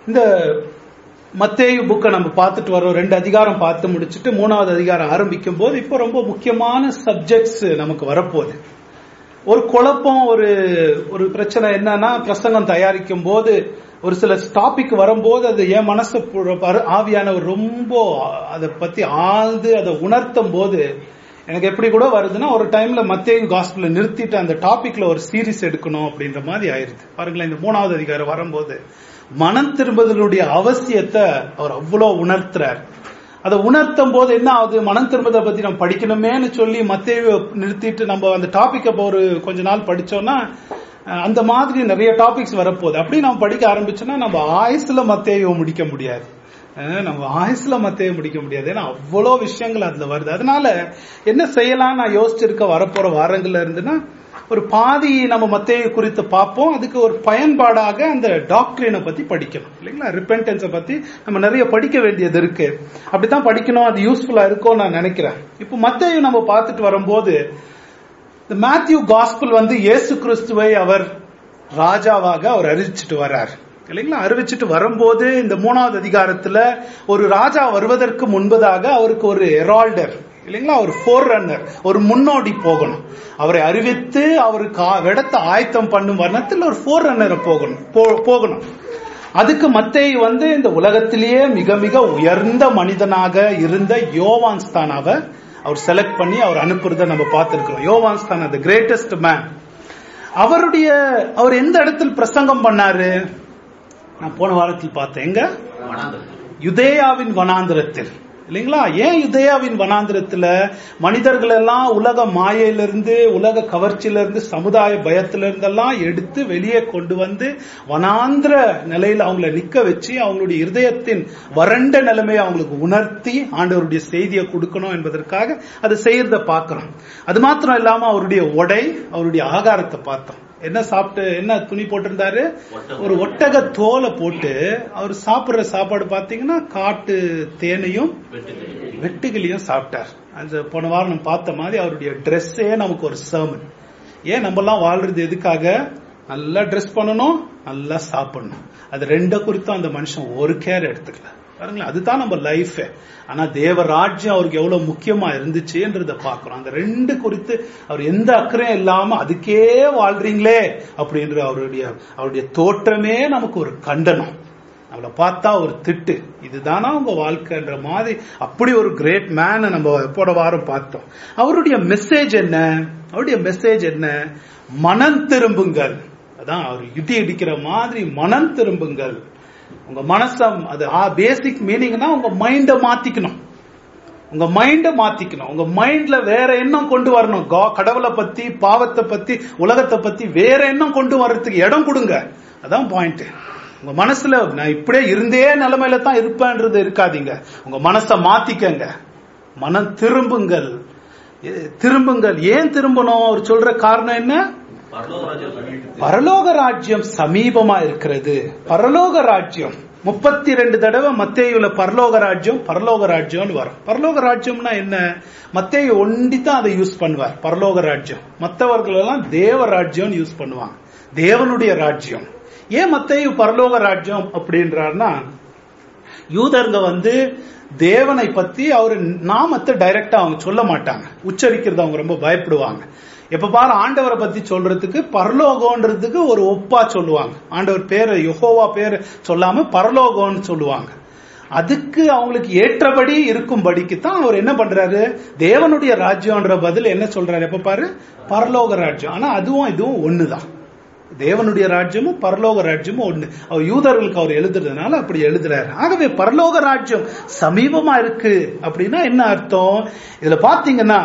இந்த மத்தேயு புக்கை நம்ம பார்த்துட்டு வரோம் ரெண்டு அதிகாரம் பார்த்து முடிச்சுட்டு மூணாவது அதிகாரம் ஆரம்பிக்கும் போது இப்போ ரொம்ப முக்கியமான சப்ஜெக்ட்ஸ் நமக்கு வரப்போகுது ஒரு குழப்பம் ஒரு ஒரு பிரச்சனை என்னன்னா பிரசங்கம் தயாரிக்கும் போது ஒரு சில டாபிக் வரும்போது அது என் மனசு பு- பரு- ஆவியானவர் ரொம்ப அதை பத்தி ஆழ்ந்து அதை உணர்த்தும் போது எனக்கு எப்படி கூட வருதுன்னா ஒரு டைம்ல மத்தேயு காஸ்பிள நிறுத்திட்டு அந்த டாபிக்ல ஒரு சீரிஸ் எடுக்கணும் அப்படின்ற மாதிரி ஆயிருது பாருங்களேன் இந்த மூணாவது அதிகாரம் வரும்போது மனம் திரும்புதலுடைய அவசியத்தை அவர் அவ்வளவு உணர்த்துறார் அதை உணர்த்தும் போது என்ன ஆகுது மனம் திரும்பதை பத்தி நம்ம படிக்கணுமேன்னு சொல்லி மத்தேயு நிறுத்திட்டு நம்ம அந்த டாபிக் அப்போ ஒரு கொஞ்ச நாள் படிச்சோம்னா அஹ், அந்த மாதிரி நிறைய டாபிக்ஸ் வரப்போகுது அப்படி நம்ம படிக்க ஆரம்பிச்சோம்னா நம்ம ஆயுசுல மத்தேயு முடிக்க முடியாது அஹ், நம்ம ஆயுசுல மத்தேயு முடிக்க முடியாது ஏன்னா அவ்வளோ விஷயங்கள் அதுல வருது அதனால என்ன செய்யலாம் நான் யோசிச்சிருக்க வரப்போற வாரங்கள்ல இருந்துன்னா ஒரு பாதி நம்ம மத்தேயு குறித்து பார்ப்போம் அதுக்கு ஒரு பயன்பாடாக அந்த டாக்டரினை பத்தி படிக்கணும் இல்லைங்களா ரிப்பென்டன்ஸை பத்தி நம்ம நிறைய படிக்க வேண்டியது இருக்கு அப்படித்தான் படிக்கணும் அது யூஸ்ஃபுல்லா இருக்கும் நான் நினைக்கிறேன் இப்போ மத்தேயு நம்ம பார்த்துட்டு வரும்போது இந்த மேத்யூ காஸ்பிள் வந்து இயேசு கிறிஸ்துவை அவர் ராஜாவாக அவர் அறிவிச்சிட்டு வர்றார் இல்லைங்களா அறிவிச்சிட்டு வரும்போது இந்த மூணாவது அதிகாரத்துல ஒரு ராஜா வருவதற்கு முன்பதாக அவருக்கு ஒரு எரால்டர் இல்லைங்களா ஒரு ஃபோர் ரன்னர் ஒரு முன்னோடி போகணும் அவரை அறிவித்து அவருக்கு ஆ- இடத்தை ஆயத்தம் பண்ணும் வர்ணத்தில் ஒரு ஃபோர் ரன்னரை போகணும் போ- போகணும் அதுக்கு மத்தேயு வந்து இந்த உலகத்திலேயே மிக மிக உயர்ந்த மனிதனாக இருந்த யோவான் ஸ்தானாவை அவர் செலக்ட் பண்ணி அவர் அனுப்புறத நம்ம பார்த்திருக்கிறோம் யோவான் ஸ்தான் the கிரேட்டஸ்ட் மேன் அவருடைய அவர் எந்த இடத்தில் பிரசங்கம் பண்ணாரு நான் போன வாரத்தில் பார்த்தேன் எங்க யுதேயாவின் வனாந்திரத்தில் இல்லைங்களா ஏன் யுதேயாவின் வனாந்திரத்துல மனிதர்கள் எல்லாம் உலக மாயையிலிருந்து உலக கவர்ச்சியிலிருந்து சமுதாய பயத்திலிருந்து எல்லாம் எடுத்து வெளியே கொண்டு வந்து வனாந்திர நிலையில அவங்கள நிக்க வச்சு அவங்களுடைய இருதயத்தின் வறண்ட நிலைமையை அவங்களுக்கு உணர்த்தி ஆண்டவருடைய செய்தியை கொடுக்கணும் என்பதற்காக அதை செய்யறத பார்க்கிறோம் அது மாத்திரம் இல்லாம அவருடைய உடை அவருடைய ஆகாரத்தை பார்த்தோம் என்ன சாப்பிட்டு என்ன துணி போட்டிருந்தாரு ஒரு ஒட்டக தோலை போட்டு அவர் சாப்பிடுற சாப்பாடு பாத்தீங்கன்னா காட்டு தேனையும் வெட்டுகிளியும் சாப்பிட்டார் அந்த போன வாரம் நம்ம பார்த்த மாதிரி அவருடைய ட்ரெஸ்ஸே நமக்கு ஒரு சர்மன் ஏன் நம்ம எல்லாம் வாழ்றது எதுக்காக நல்லா ட்ரெஸ் பண்ணணும் நல்லா சாப்பிடணும் அது ரெண்ட குறித்தும் அந்த மனுஷன் ஒரு கேர் எடுத்துக்கல பாருங்களேன் அதுதான் நம்ம லைஃப் ஆனா தேவ ராஜ்யம் அவருக்கு எவ்வளவு முக்கியமா இருந்துச்சுன்றத பாக்குறோம் அந்த ரெண்டு குறித்து அவர் எந்த அக்கறையும் இல்லாம அதுக்கே வாழ்றீங்களே அப்படின்ற அவருடைய அவருடைய தோற்றமே நமக்கு ஒரு கண்டனம் அவளை பார்த்தா ஒரு திட்டு இதுதானா உங்க வாழ்க்கைன்ற மாதிரி அப்படி ஒரு கிரேட் மேனை நம்ம போன வாரம் பார்த்தோம் அவருடைய மெசேஜ் என்ன அவருடைய மெசேஜ் என்ன மனம் திரும்புங்கள் அதான் அவர் இடி இடிக்கிற மாதிரி மனம் திரும்புங்கள் உங்க மனசம் அது பேசிக் மீனிங்னா உங்க மைண்ட மாத்திக்கணும் உங்க மைண்ட மாத்திக்கணும் உங்க மைண்ட்ல வேற எண்ணம் கொண்டு வரணும் கா- கடவுளை பத்தி பாவத்தை பத்தி உலகத்தை பத்தி வேற எண்ணம் கொண்டு வர்றதுக்கு இடம் கொடுங்க அதான் பாயிண்ட் உங்க மனசுல நான் இப்படியே இருந்தே நிலைமையில தான் இருப்பேன்றது இருக்காதீங்க உங்க மனசை மாத்திக்கங்க மனம் திரும்புங்கள் எ- திரும்புங்கள் ஏன் திரும்பணும் அவர் சொல்ற காரணம் என்ன பரலோக ராஜ்யம் சமீபமா இருக்கிறது பரலோக ராஜ்யம் முப்பத்தி ரெண்டு தடவை மத்தேயுல பரலோக ராஜ்யம் பரலோக ராஜ்யம்னு வரும் பரலோக ராஜ்யம்னா என்ன மத்தேயு ஒண்டி தான் அதை யூஸ் பண்ணுவார் பரலோக ராஜ்யம் மற்றவர்கள் எல்லாம் தேவ ராஜ்யம்னு யூஸ் பண்ணுவாங்க தேவனுடைய ராஜ்யம் ஏன் மத்தேயு பரலோக ராஜ்யம் அப்படின்றார்னா யூதருங்க வந்து தேவனை பத்தி அவர் நாமத்தை டைரக்டா அவங்க சொல்ல மாட்டாங்க உச்சரிக்கிறது அவங்க ரொம்ப பயப்படுவாங்க எப்ப பாரு ஆண்டவரை பத்தி சொல்றதுக்கு பரலோகம்ன்றதுக்கு ஒரு ஒப்பா சொல்லுவாங்க ஆண்டவர் பேரை யெகோவா பேரை சொல்லாம பரலோகம்னு சொல்லுவாங்க அதுக்கு அவங்களுக்கு ஏற்றபடி இருக்கும்படிக்கு தான் அவர் என்ன பண்றாரு தேவனுடைய ராஜ்யம்ன்ற பதில் என்ன சொல்றாரு எப்ப பாரு பரலோக ராஜ்யம் ஆனா அதுவும் இதுவும் ஒண்ணுதான் தேவனுடைய ராஜ்யமும் பரலோக ராஜ்யமும் ஒண்ணு அவர் யூதர்களுக்கு அவர் எழுதுறதுனால அப்படி எழுதுறாரு ஆகவே பரலோக ராஜ்யம் சமீபமா இருக்கு அப்படின்னா என்ன அர்த்தம் இதுல பாத்தீங்கன்னா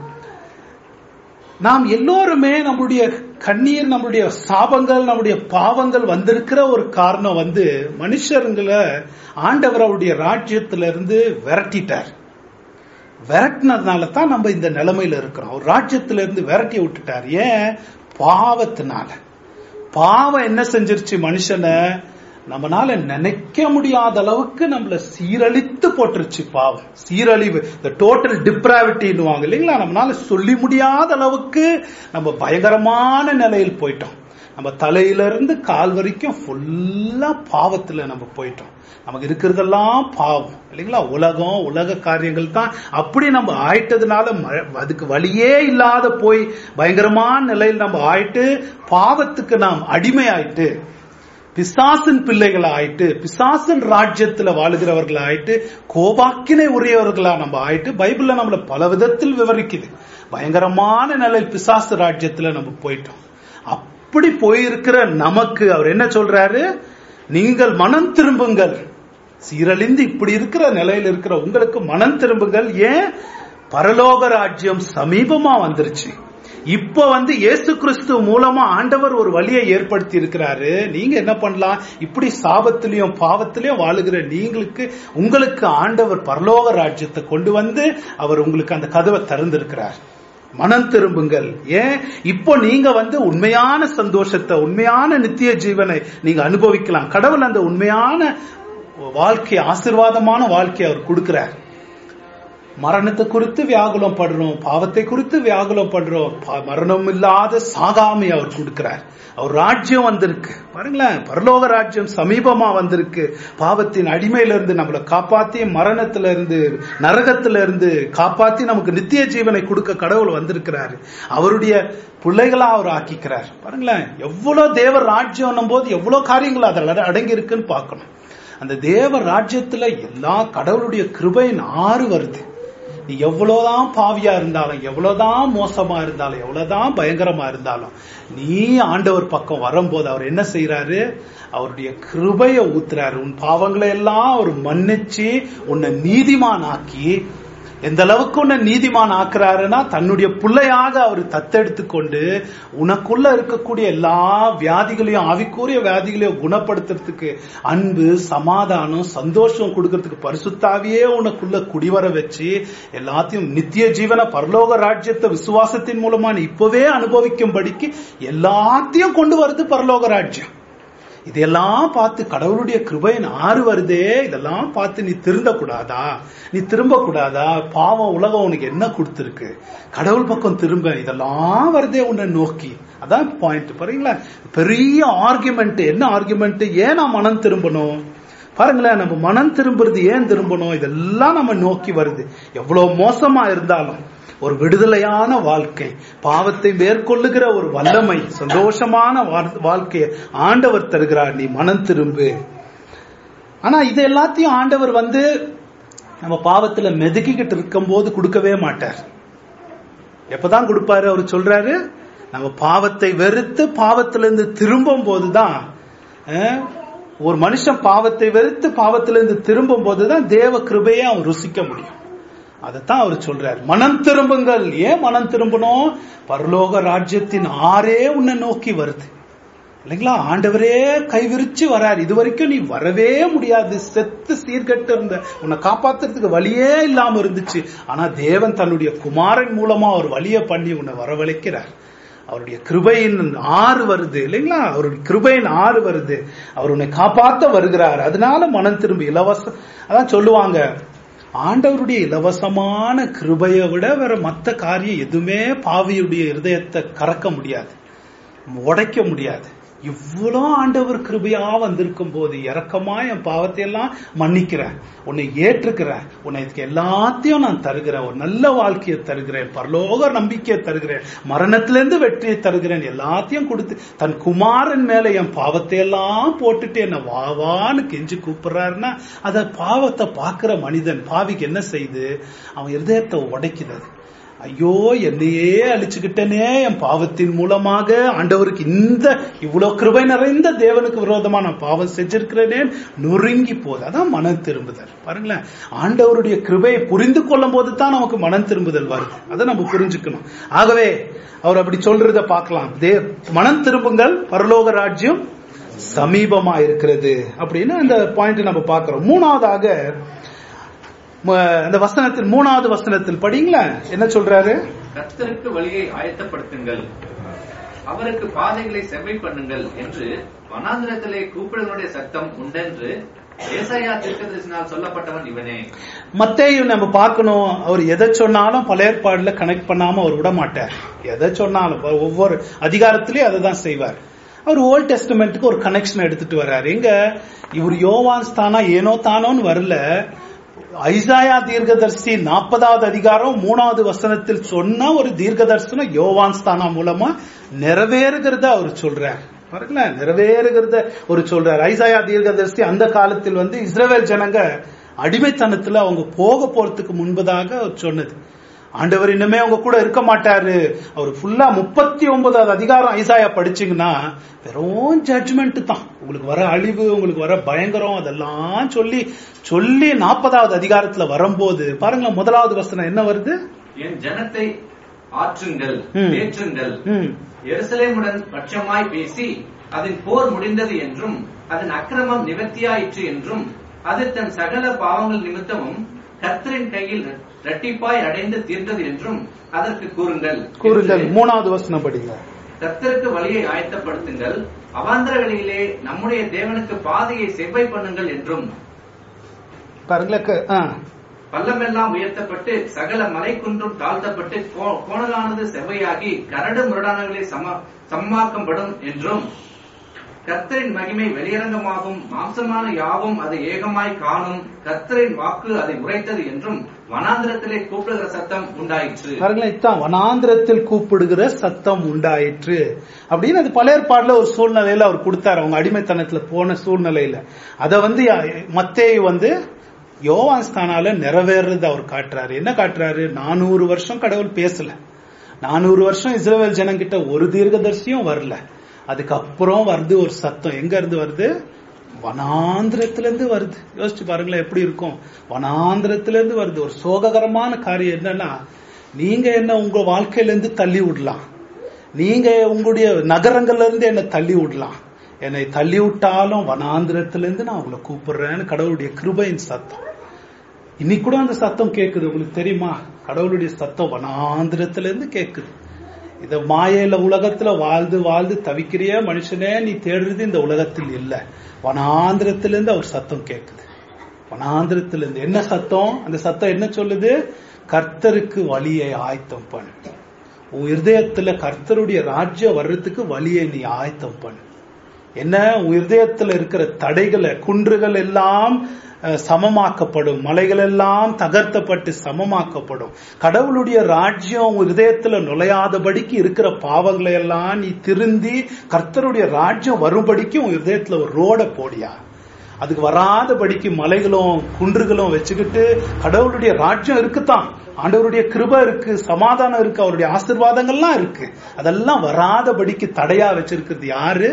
நாம் எல்லோருமே நம்முடைய கண்ணீர் நம்முடைய சாபங்கள் நம்முடைய பாவங்கள் வந்திருக்கிற ஒரு காரணம் வந்து மனுஷருங்களை ஆண்டவர் அவருடைய ராஜ்யத்திலிருந்து விரட்டிட்டார் விரட்டினதுனால தான் நம்ம இந்த நிலைமையில இருக்கிறோம் ஒரு ராஜ்யத்துல இருந்து விரட்டி விட்டுட்டார் ஏன் பாவத்தினால பாவம் என்ன செஞ்சிருச்சு மனுஷனை நம்மனால நினைக்க முடியாத அளவுக்கு நம்மள சீரழித்து போட்டுருச்சு பாவம் சீரழிவு இந்த டோட்டல் டிப்ராவிட்டின்னுவாங்க இல்லைங்களா நம்மளால சொல்லி முடியாத அளவுக்கு நம்ம பயங்கரமான நிலையில் போயிட்டோம் நம்ம தலையிலிருந்து கால் வரைக்கும் ஃபுல்லா பாவத்துல நம்ம போயிட்டோம் நமக்கு இருக்கிறதெல்லாம் பாவம் இல்லைங்களா உலகம் உலக காரியங்கள் தான் அப்படி நம்ம ஆயிட்டதுனால ம- அதுக்கு வழியே இல்லாத போய் பயங்கரமான நிலையில் நம்ம ஆயிட்டு பாவத்துக்கு நாம் அடிமை பிசாசின் பிள்ளைகள் ஆயிட்டு பிசாசின் ராஜ்யத்துல வாழுகிறவர்கள் ஆயிட்டு கோபாக்கினை உரியவர்களா நம்ம ஆயிட்டு பைபிள்ல நம்மள பல விதத்தில் விவரிக்குது பயங்கரமான நிலை பிசாசு ராஜ்யத்துல நம்ம போயிட்டோம் அப்படி போயிருக்கிற நமக்கு அவர் என்ன சொல்றாரு நீங்கள் மனம் திரும்புங்கள் சீரழிந்து இப்படி இருக்கிற நிலையில் இருக்கிற உங்களுக்கு மனம் திரும்புங்கள் ஏன் பரலோக ராஜ்யம் சமீபமா வந்துருச்சு இப்ப வந்து இயேசு கிறிஸ்து மூலமா ஆண்டவர் ஒரு வழியை ஏற்படுத்தி இருக்கிறாரு நீங்க என்ன பண்ணலாம் இப்படி சாபத்திலையும் பாவத்திலையும் வாழுகிற நீங்களுக்கு உங்களுக்கு ஆண்டவர் பரலோக ராஜ்யத்தை கொண்டு வந்து அவர் உங்களுக்கு அந்த கதவை திறந்திருக்கிறார் மனம் திரும்புங்கள் ஏன் இப்போ நீங்க வந்து உண்மையான சந்தோஷத்தை உண்மையான நித்திய ஜீவனை நீங்க அனுபவிக்கலாம் கடவுள் அந்த உண்மையான வாழ்க்கை ஆசீர்வாதமான வாழ்க்கையை அவர் கொடுக்கிறார் மரணத்தை குறித்து வியாகுலம் படுறோம் பாவத்தை குறித்து வியாகுலம் படுறோம் பா- மரணம் இல்லாத சாகாமை அவர் கொடுக்கிறார் அவர் ராஜ்யம் வந்திருக்கு பாருங்களேன் பரலோக ராஜ்யம் சமீபமா வந்திருக்கு பாவத்தின் அடிமையில இருந்து நம்மளை காப்பாத்தி மரணத்துல இருந்து நரகத்துல இருந்து காப்பாத்தி நமக்கு நித்திய ஜீவனை கொடுக்க கடவுள் வந்திருக்கிறாரு அவருடைய பிள்ளைகளா அவர் ஆக்கிக்கிறார் பாருங்களேன் எவ்வளவு தேவ ராஜ்யம் போது எவ்வளவு காரியங்கள் அதில் அடங்கி இருக்குன்னு பார்க்கணும் அந்த தேவ ராஜ்யத்துல எல்லா கடவுளுடைய கிருபையின் ஆறு வருது நீ எவ்வளவுதான் பாவியா இருந்தாலும் எவ்வளவுதான் மோசமா இருந்தாலும் எவ்வளவுதான் பயங்கரமா இருந்தாலும் நீ ஆண்டவர் பக்கம் வரும்போது அவர் என்ன செய்யறாரு அவருடைய கிருபையை ஊத்துறாரு உன் பாவங்களை எல்லாம் அவர் மன்னிச்சு உன்னை நீதிமான் ஆக்கி எந்த அளவுக்கு உன்னை நீதிமான் ஆக்குறாருன்னா தன்னுடைய பிள்ளையாக அவர் தத்தெடுத்து கொண்டு உனக்குள்ள இருக்கக்கூடிய எல்லா வியாதிகளையும் ஆவிக்கூறிய வியாதிகளையும் குணப்படுத்துறதுக்கு அன்பு சமாதானம் சந்தோஷம் கொடுக்கறதுக்கு பரிசுத்தாவியே உனக்குள்ள குடிவர வச்சு எல்லாத்தையும் நித்திய ஜீவன பரலோக ராஜ்யத்தை விசுவாசத்தின் மூலமா நீ இப்பவே அனுபவிக்கும்படிக்கு எல்லாத்தையும் கொண்டு வருது பரலோக ராஜ்யம் இதெல்லாம் பார்த்து கடவுளுடைய கிருபையின் ஆறு வருதே இதெல்லாம் பார்த்து நீ திருந்த கூடாதா நீ திரும்ப கூடாதா பாவம் உலகம் உனக்கு என்ன கொடுத்துருக்கு கடவுள் பக்கம் திரும்ப இதெல்லாம் வருதே உன்னை நோக்கி அதான் பாயிண்ட் பாருங்களேன் பெரிய ஆர்குமெண்ட் என்ன ஆர்குமெண்ட் ஏன் நான் மனம் திரும்பணும் பாருங்களேன் நம்ம மனம் திரும்புறது ஏன் திரும்பணும் இதெல்லாம் நம்ம நோக்கி வருது எவ்வளவு மோசமா இருந்தாலும் ஒரு விடுதலையான வாழ்க்கை பாவத்தை மேற்கொள்ளுகிற ஒரு வல்லமை சந்தோஷமான வா- வாழ்க்கையை ஆண்டவர் தருகிறார் நீ மனம் திரும்பு ஆனா இது எல்லாத்தையும் ஆண்டவர் வந்து நம்ம பாவத்துல மெதுக்கிக்கிட்டு இருக்கும் போது கொடுக்கவே மாட்டார் எப்பதான் கொடுப்பாரு அவர் சொல்றாரு நம்ம பாவத்தை வெறுத்து பாவத்திலிருந்து திரும்பும் போதுதான் அஹ், ஒரு மனுஷன் பாவத்தை வெறுத்து பாவத்திலிருந்து திரும்பும் போதுதான் தேவ கிருபையை அவன் ருசிக்க முடியும் அதைத்தான் அவர் சொல்றார் மனம் திரும்புங்கள் ஏன் மனம் திரும்பணும் பரலோக ராஜ்யத்தின் ஆறே உன்னை நோக்கி வருது இல்லைங்களா ஆண்டவரே கைவிரிச்சு வரார் இது வரைக்கும் நீ வரவே முடியாது செத்து சீர்கெட்டு இருந்த உன்னை காப்பாத்துறதுக்கு வழியே இல்லாம இருந்துச்சு ஆனா தேவன் தன்னுடைய குமாரன் மூலமா ஒரு வழியை பண்ணி உன்னை வரவழைக்கிறார் அவருடைய கிருபையின் ஆறு வருது இல்லைங்களா அவருடைய கிருபையின் ஆறு வருது அவர் உன்னை காப்பாத்த வருகிறார் அதனால மனம் திரும்பி இலவசம் அதான் சொல்லுவாங்க ஆண்டவருடைய இலவசமான கிருபையை விட வேற மத்த காரியம் எதுவுமே பாவியுடைய இருதயத்தை கறக்க முடியாது உடைக்க முடியாது இவ்வளோ ஆண்டவர் கிருபையா வந்திருக்கும் போது இறக்கமா என் பாவத்தை எல்லாம் மன்னிக்கிறேன் உன்னை ஏற்றுக்கிறேன் உன்னை இதுக்கு எல்லாத்தையும் நான் தருகிறேன் ஒரு நல்ல வாழ்க்கையை தருகிறேன் பரலோக நம்பிக்கையை தருகிறேன் மரணத்திலிருந்து வெற்றியை தருகிறேன் எல்லாத்தையும் கொடுத்து தன் குமாரன் மேல என் பாவத்தை எல்லாம் போட்டுட்டு என்ன வா வான்னு கெஞ்சி கூப்பிடுறாருன்னா அத பாவத்தை பார்க்கிற மனிதன் பாவிக்கு என்ன செய்யுது அவன் இருதயத்தை உடைக்குது அது. ஐயோ என்னையே அழிச்சுக்கிட்டனே என் பாவத்தின் மூலமாக ஆண்டவருக்கு இந்த இவ்வளவு கிருபை நிறைந்த தேவனுக்கு விரோதமா நான் பாவம் செஞ்சிருக்கிறேனே நொறுங்கி போகுது அதான் மனம் திரும்புதல் பாருங்களேன் ஆண்டவருடைய கிருபையை புரிந்து கொள்ளும் போது தான் நமக்கு மனம் திரும்புதல் வருது அதை நம்ம புரிஞ்சுக்கணும் ஆகவே அவர் அப்படி சொல்றத பார்க்கலாம் தே மனம் திரும்புங்கள் பரலோக ராஜ்யம் சமீபமா இருக்கிறது அப்படின்னு அந்த பாயிண்ட் நம்ம பார்க்கிறோம் மூணாவதாக ம- அந்த வசனத்தில் மூணாவது வசனத்தில் படிங்களேன் என்ன சொல்றாரு கர்த்தருக்கு வழியை ஆயத்தப்படுத்துங்கள் அவருக்கு பாதைகளை செவ்வை பண்ணுங்கள் என்று வனாந்திரத்திலே கூப்பிடுவனுடைய சத்தம் உண்டென்று ஏசாயா தீர்க்கதரிசினால் சொல்லப்பட்டவன் இவனே மத்தேயும் நம்ம பார்க்கணும் அவர் எதை சொன்னாலும் பழைய ஏற்பாடுல கனெக்ட் பண்ணாம அவர் விட மாட்டார் எதை சொன்னாலும் இப்ப ஒவ்வொரு அதிகாரத்திலயும் அதை தான் செய்வார் அவர் ஓல்ட் டெஸ்டமெண்ட்டுக்கு ஒரு கனெக்ஷன் எடுத்துட்டு வர்றாரு எங்க இவர் யோவான் ஸ்தானா ஏனோ தானோன்னு வரல ஐசாயா தீர்க்கதர்சி நாற்பதாவது அதிகாரம் மூணாவது வசனத்தில் சொன்ன ஒரு தீர்க்கதர்சனம் யோவான் ஸ்தானா மூலமா நிறைவேறுகிறத அவர் சொல்றார் பாருங்களேன் நிறைவேறுகிறத ஒரு சொல்றார் ஐசாயா தீர்க்கதர்சி அந்த காலத்தில் வந்து இஸ்ரவேல் ஜனங்க அடிமைத்தனத்துல அவங்க போக போறதுக்கு முன்பதாக அவர் சொன்னது ஆண்டவர் இன்னுமே அவங்க கூட இருக்க மாட்டாரு அவர் ஃபுல்லா முப்பத்தி ஒன்பதாவது அதிகாரம் ஐசாயா படிச்சீங்கன்னா வெறும் ஜட்ஜ்மெண்ட் தான் உங்களுக்கு வர அழிவு உங்களுக்கு வர பயங்கரம் அதெல்லாம் சொல்லி சொல்லி நாற்பதாவது அதிகாரத்துல வரும்போது பாருங்களேன் முதலாவது வசனம் என்ன வருது என் ஜனத்தை ஆற்றுங்கள் ம். தேற்றுங்கள் ம் எருசலேமுடன் பட்சமாய் பேசி அதன் போர் முடிந்தது என்றும் அதன் அக்கிரமம் நிவர்த்தியாயிற்று என்றும் அது தன் சகல பாவங்கள் நிமித்தமும் கர்த்தரின் கையில் இரட்டிப்பாய் அடைந்து தீர்ந்தது என்றும் அதற்கு கூறுங்கள் கூறுங்கள் என்று மூணாவது வசனம் படிங்க கர்த்தருக்கு வழியை ஆயத்தப்படுத்துங்கள் அவாந்தர வழியிலே நம்முடைய தேவனுக்கு பாதையை செவ்வை பண்ணுங்கள் என்றும் பாருங்களேன் க- ஆ. பள்ளமெல்லாம் உயர்த்தப்பட்டு சகல மலைக்குன்றும் தாழ்த்தப்பட்டு கோ- கோணலானது செவ்வையாகி கரடு முரடானவர்களே சம சம்மாக்கப்படும் என்றும் கர்த்தரின் மகிமை வெளியரங்கமாகும் மாம்சமான யாவும் அதை ஏகமாய் காணும் கர்த்தரின் வாக்கு அதை உரைத்தது என்றும் வனாந்திரத்திலே கூப்பிடுகிற சத்தம் உண்டாயிற்று பாருங்களேன் இதான் வனாந்திரத்தில் கூப்பிடுகிற சத்தம் உண்டாயிற்று அப்படின்னு அது பழைய ஏற்பாடுல ஒரு சூழ்நிலையில அவர் கொடுத்தாரு அவங்க அடிமைத்தனத்துல போன சூழ்நிலையில அத வந்து மத்தேயு வந்து யோவான் ஸ்தானால நிறைவேறது அவர் காட்டுறாரு என்ன காட்டுறாரு நானூறு வருஷம் கடவுள் பேசல நானூறு வருஷம் இஸ்ரேல் ஜனங்கிட்ட ஒரு தீர்க்கதரிசியும் வரல அதுக்கப்புறம் வருது ஒரு சத்தம் எங்க இருந்து வருது வனாந்திரத்துல இருந்து வருது யோசிச்சு பாருங்களேன் எப்படி இருக்கும் வனாந்திரத்துல இருந்து வருது ஒரு சோககரமான காரியம் என்னன்னா நீங்க என்ன உங்க வாழ்க்கையில இருந்து தள்ளி விடலாம் நீங்க உங்களுடைய நகரங்கள்ல இருந்து என்ன தள்ளி விடலாம் என்னை தள்ளி விட்டாலும் வனாந்திரத்துல இருந்து நான் உங்களை கூப்பிடுறேன்னு கடவுளுடைய கிருபையின் சத்தம் இன்னைக்கு கூட அந்த சத்தம் கேக்குது உங்களுக்கு தெரியுமா கடவுளுடைய சத்தம் வனாந்திரத்துல இருந்து கேக்குது இத மாயையில உலகத்துல வாழ்ந்து வாழ்ந்து தவிக்கிறிய மனுஷனே நீ தேடுறது இந்த உலகத்தில் இல்ல வனாந்திரத்திலிருந்து அவர் சத்தம் கேக்குது வனாந்திரத்திலிருந்து என்ன சத்தம் அந்த சத்தம் என்ன சொல்லுது கர்த்தருக்கு வழியை ஆயத்தம் பண்ணு உன் இருதயத்துல கர்த்தருடைய ராஜ்யம் வர்றதுக்கு வழியை நீ ஆயத்தம் பண்ணு என்ன உன் இருதயத்துல இருக்கிற தடைகளை குன்றுகள் எல்லாம் அஹ், சமமாக்கப்படும் மலைகள் எல்லாம் தகர்த்தப்பட்டு சமமாக்கப்படும் கடவுளுடைய ராஜ்யம் உன் இருதயத்துல நுழையாதபடிக்கு இருக்கிற பாவங்களை எல்லாம் நீ திருந்தி கர்த்தருடைய ராஜ்யம் வரும்படிக்கு உன் இருதயத்துல ஒரு ரோட போடியா அதுக்கு வராதபடிக்கு மலைகளும் குன்றுகளும் வச்சுக்கிட்டு கடவுளுடைய ராஜ்யம் இருக்குதான் ஆண்டவருடைய கிருபை இருக்கு சமாதானம் இருக்கு அவருடைய ஆசீர்வாதங்கள்லாம் இருக்கு அதெல்லாம் வராதபடிக்கு தடையா வச்சிருக்கிறது யாரு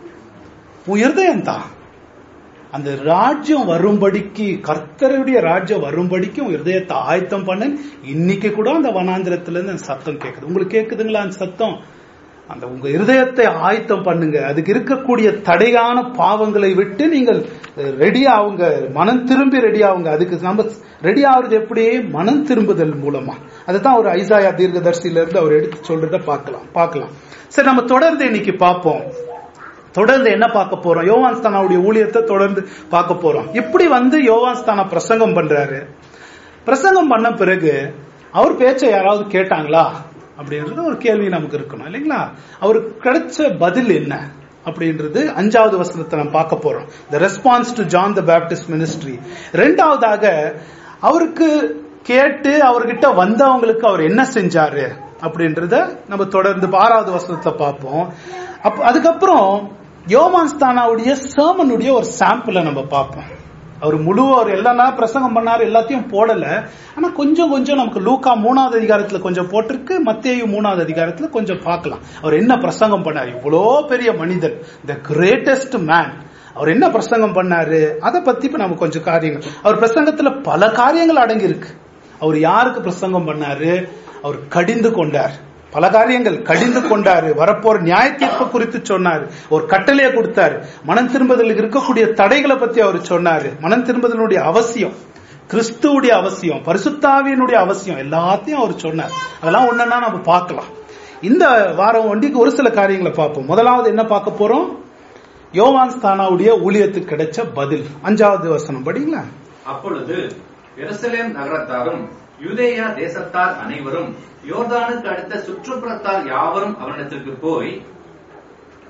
உன் இருதயம் தான் அந்த ராஜ்யம் வரும்படிக்கு கர்த்தருடைய ராஜ்யம் வரும்படிக்கு உன் இருதயத்தை ஆயத்தம் பண்ண இன்னைக்கு கூட அந்த வனாந்திரத்துல இருந்து அந்த சத்தம் கேக்குது உங்களுக்கு கேக்குதுங்களா அந்த சத்தம் அந்த உங்க இருதயத்தை ஆயத்தம் பண்ணுங்க அதுக்கு இருக்கக்கூடிய தடையான பாவங்களை விட்டு நீங்கள் ரெடி ஆகுங்க மனம் திரும்பி ரெடி ஆகுங்க அதுக்கு நம்ம ரெடி ஆகுறது எப்படி மனம் திரும்புதல் மூலமா அதுதான் ஒரு ஐசாயா தீர்க்கதர்சியில இருந்து அவர் எடுத்து சொல்றத பார்க்கலாம் பார்க்கலாம் சரி நம்ம தொடர்ந்து இன்னைக்கு பார்ப்போம் தொடர்ந்து என்ன பார்க்க போறோம் யோவான் ஸ்தானாவுடைய ஊழியத்தை தொடர்ந்து பார்க்க போறோம் இப்படி வந்து யோவான் ஸ்தானா பிரசங்கம் பண்றாரு பிரசங்கம் பண்ண பிறகு அவர் பேச்சை யாராவது கேட்டாங்களா அப்படின்றது ஒரு கேள்வி நமக்கு இருக்கணும் இல்லைங்களா அவருக்கு கிடைச்ச பதில் என்ன அப்படின்றது அஞ்சாவது வசனத்தை நம்ம பார்க்க போறோம் the response to John the Baptist ministry ரெண்டாவதாக அவருக்கு கேட்டு அவர்கிட்ட வந்தவங்களுக்கு அவர் என்ன செஞ்சாரு அப்படின்றத நம்ம தொடர்ந்து ஆறாவது வசனத்தை பார்ப்போம் அப்ப அதுக்கப்புறம் யோமான் ஸ்தானாவுடைய சேமனுடைய ஒரு சாம்பிளை நம்ம பார்ப்போம் அவர் முழு அவர் எல்லா பிரசங்கம் பண்ணாரு எல்லாத்தையும் போடல ஆனா கொஞ்சம் கொஞ்சம் நமக்கு லூக்கா மூணாவது அதிகாரத்துல கொஞ்சம் போட்டிருக்கு மத்தேயு மூணாவது அதிகாரத்துல கொஞ்சம் பார்க்கலாம் அவர் என்ன பிரசங்கம் பண்ணாரு இவ்வளோ பெரிய மனிதன் த கிரேட்டஸ்ட் மேன் அவர் என்ன பிரசங்கம் பண்ணாரு அதை பத்தி இப்ப நம்ம கொஞ்சம் காரியங்கள் அவர் பிரசங்கத்துல பல காரியங்கள் அடங்கி இருக்கு அவர் யாருக்கு பிரசங்கம் பண்ணாரு அவர் கடிந்து கொண்டார் பல காரியங்கள் கடிந்து கொண்டாரு வரப்போற நியாய தீர்ப்பு குறித்து சொன்னாரு ஒரு கட்டளையை கொடுத்தாரு மனம் திரும்புதலுக்கு இருக்கக்கூடிய தடைகளை பத்தி அவர் சொன்னாரு மனம் திரும்புதலுடைய அவசியம் கிறிஸ்துவுடைய அவசியம் பரிசுத்தாவியனுடைய அவசியம் எல்லாத்தையும் அவர் சொன்னார் அதெல்லாம் ஒன்னா நம்ம பார்க்கலாம் இந்த வாரம் ஒண்டிக்கு ஒரு சில காரியங்களை பார்ப்போம் முதலாவது என்ன பார்க்க போறோம் யோவான் ஸ்தானாவுடைய ஊழியத்துக்கு கிடைச்ச பதில் அஞ்சாவது வசனம் படிங்களா அப்பொழுது எருசலேம் நகரத்தாரும் யூதேயா தேசத்தார் அனைவரும் யோர்தானுக்கு அடுத்த சுற்றுப்புறத்தார் யாவரும் அவனிடத்திற்கு போய்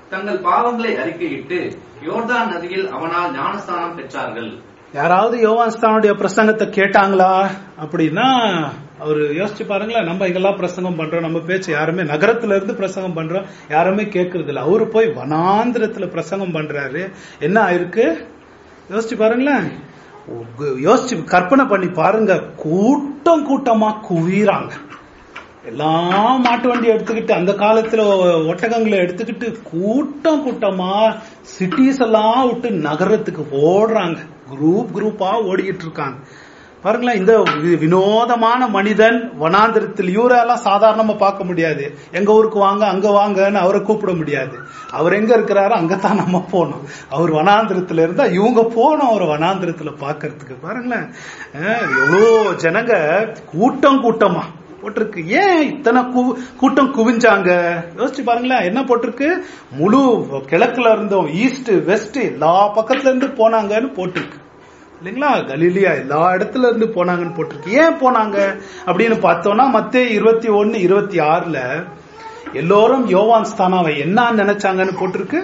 தங்கள் பாவங்களை அறிக்கையிட்டு யோர்தான் நதியில் அவனால் ஞானஸ்தானம் பெற்றார்கள் யாராவது யோவான்ஸ்தானுடைய பிரசங்கத்தை கேட்டாங்களா அப்படின்னா அவர் யோசிச்சு பாருங்களேன் நம்ம இங்கெல்லாம் பிரசங்கம் பண்றோம் நம்ம பேச்சு யாருமே நகரத்துல இருந்து பிரசங்கம் பண்றோம் யாருமே கேட்கறது இல்ல அவரு போய் வனாந்திரத்துல பிரசங்கம் பண்றாரு என்ன ஆயிருக்கு யோசிச்சு பாருங்களேன் உங்க- யோசிச்சு கற்பனை பண்ணி பாருங்க கூட்டம் கூட்டமா குவிறாங்க எல்லாம் மாட்டு வண்டி எடுத்துக்கிட்டு அந்த காலத்துல ஒட்டகங்களை எடுத்துக்கிட்டு கூட்டம் கூட்டமா சிட்டிஸ் எல்லாம் விட்டு நகரத்துக்கு ஓடுறாங்க குரூப் குரூப்பா ஓடிக்கிட்டு இருக்காங்க பாருங்களேன் இந்த வி- வினோதமான மனிதன் வனாந்திரத்தில் இவரெல்லாம் சாதாரணமா பார்க்க முடியாது எங்க ஊருக்கு வாங்க அங்க வாங்கன்னு அவரை கூப்பிட முடியாது அவர் எங்க இருக்கிறாரோ அங்கதான் நம்ம போகணும் அவர் வனாந்திரத்துல இருந்தா இவங்க போகணும் அவர் வனாந்திரத்துல பாக்குறதுக்கு பாருங்களேன் அஹ், எவ்வளோ ஜனங்க கூட்டம் கூட்டமா போட்டிருக்கு ஏன் இத்தனை கு- கூட்டம் குவிஞ்சாங்க யோசிச்சு பாருங்களேன் என்ன போட்டிருக்கு முழு கிழக்குல இருந்தோம் ஈஸ்ட் வெஸ்ட் எல்லா பக்கத்துல இருந்து போனாங்கன்னு போட்டிருக்கு இல்லைங்களா கலீலியா எல்லா இடத்துல இருந்து போனாங்கன்னு போட்டிருக்கு ஏன் போனாங்க அப்படின்னு பார்த்தோம்னா மத்தேயு இருபத்தி ஒன்னு இருபத்தி ஆறுல எல்லோரும் யோவான் ஸ்தானாவை என்ன நினைச்சாங்கன்னு போட்டிருக்கு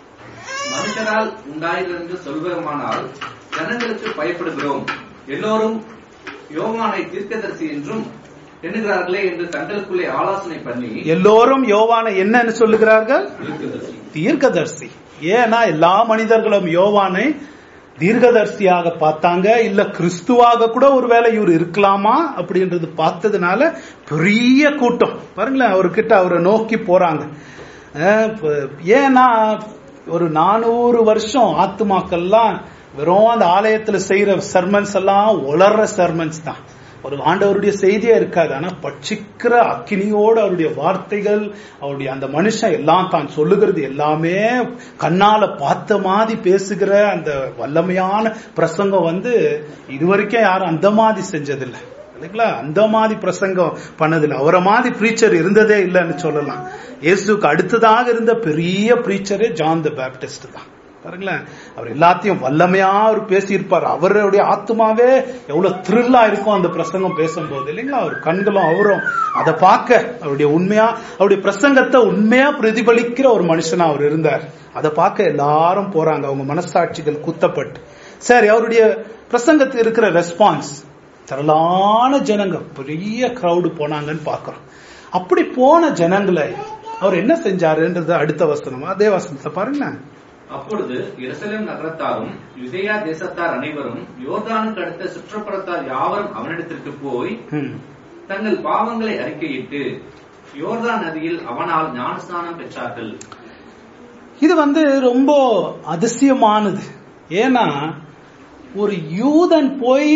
மனுஷரால் உண்டாயிருந்து சொல்வருமானால் ஜனங்களுக்கு பயப்படுகிறோம் எல்லோரும் யோவானை தீர்க்கதரிசி என்றும் எண்ணுகிறார்களே என்று தங்களுக்குள்ளே ஆலோசனை பண்ணி எல்லோரும் யோவானை என்னன்னு சொல்லுகிறார்கள் தீர்க்கதரிசி தீர்க்கதர்சி ஏன்னா எல்லா மனிதர்களும் யோவானை தீர்க்கதர்சியாக பார்த்தாங்க இல்ல கிறிஸ்துவாக கூட ஒருவேளை இவர் இருக்கலாமா அப்படின்றது பார்த்ததுனால பெரிய கூட்டம் பாருங்களேன் அவர்கிட்ட அவரை நோக்கி போறாங்க அஹ் இப்ப ஏன்னா ஒரு நானூறு வருஷம் ஆத்துமாக்கள்லாம் வெறும் அந்த ஆலயத்துல செய்யற சர்மன்ஸ் எல்லாம் உளர்ற சர்மன்ஸ் தான் ஒரு ஆண்டவருடைய செய்தியே இருக்காது ஆனா பட்சிக்கிற அக்கினியோடு அவருடைய வார்த்தைகள் அவருடைய அந்த மனுஷன் எல்லாம் தான் சொல்லுகிறது எல்லாமே கண்ணால பார்த்த மாதிரி பேசுகிற அந்த வல்லமையான பிரசங்கம் வந்து இதுவரைக்கும் யாரும் அந்த மாதிரி செஞ்சதில்லை இல்லைங்களா அந்த மாதிரி பிரசங்கம் பண்ணதில்லை அவரை மாதிரி ப்ரீச்சர் இருந்ததே இல்லைன்னு சொல்லலாம் இயேசுக்கு அடுத்ததாக இருந்த பெரிய ப்ரீச்சரே ஜான் த பேப்டிஸ்ட் தான் பாருங்களேன் அவர் எல்லாத்தையும் வல்லமையா அவர் பேசியிருப்பார் அவருடைய ஆத்மாவே எவ்வளவு த்ரில்லா இருக்கும் அந்த பிரசங்கம் பேசும்போது இல்லைங்களா அவர் கண்களும் அவரும் அதை பார்க்க அவருடைய உண்மையா அவருடைய பிரசங்கத்தை உண்மையா பிரதிபலிக்கிற ஒரு மனுஷனா அவர் இருந்தார் அதை பார்க்க எல்லாரும் போறாங்க அவங்க மனசாட்சிகள் குத்தப்பட்டு சரி அவருடைய பிரசங்கத்துக்கு இருக்கிற ரெஸ்பான்ஸ் திரளான ஜனங்க பெரிய கிரவுடு போனாங்கன்னு பார்க்கிறோம் அப்படி போன ஜனங்களை அவர் என்ன செஞ்சாருன்றது அடுத்த வசனம் அதே வசனத்தை பாருங்களேன் அப்பொழுது எருசலேம் நகரத்தாரும் யுதேயா தேசத்தார் அனைவரும் யோர்தானுக்கு அடுத்த சுற்றுப்புறத்தார் யாவரும் அவனிடத்திற்கு போய் ம். தங்கள் பாவங்களை அறிக்கையிட்டு யோர்தான் நதியில் அவனால் ஞானஸ்நானம் பெற்றார்கள் இது வந்து ரொம்ப அதிசயமானது ஏன்னா ஒரு யூதன் போய்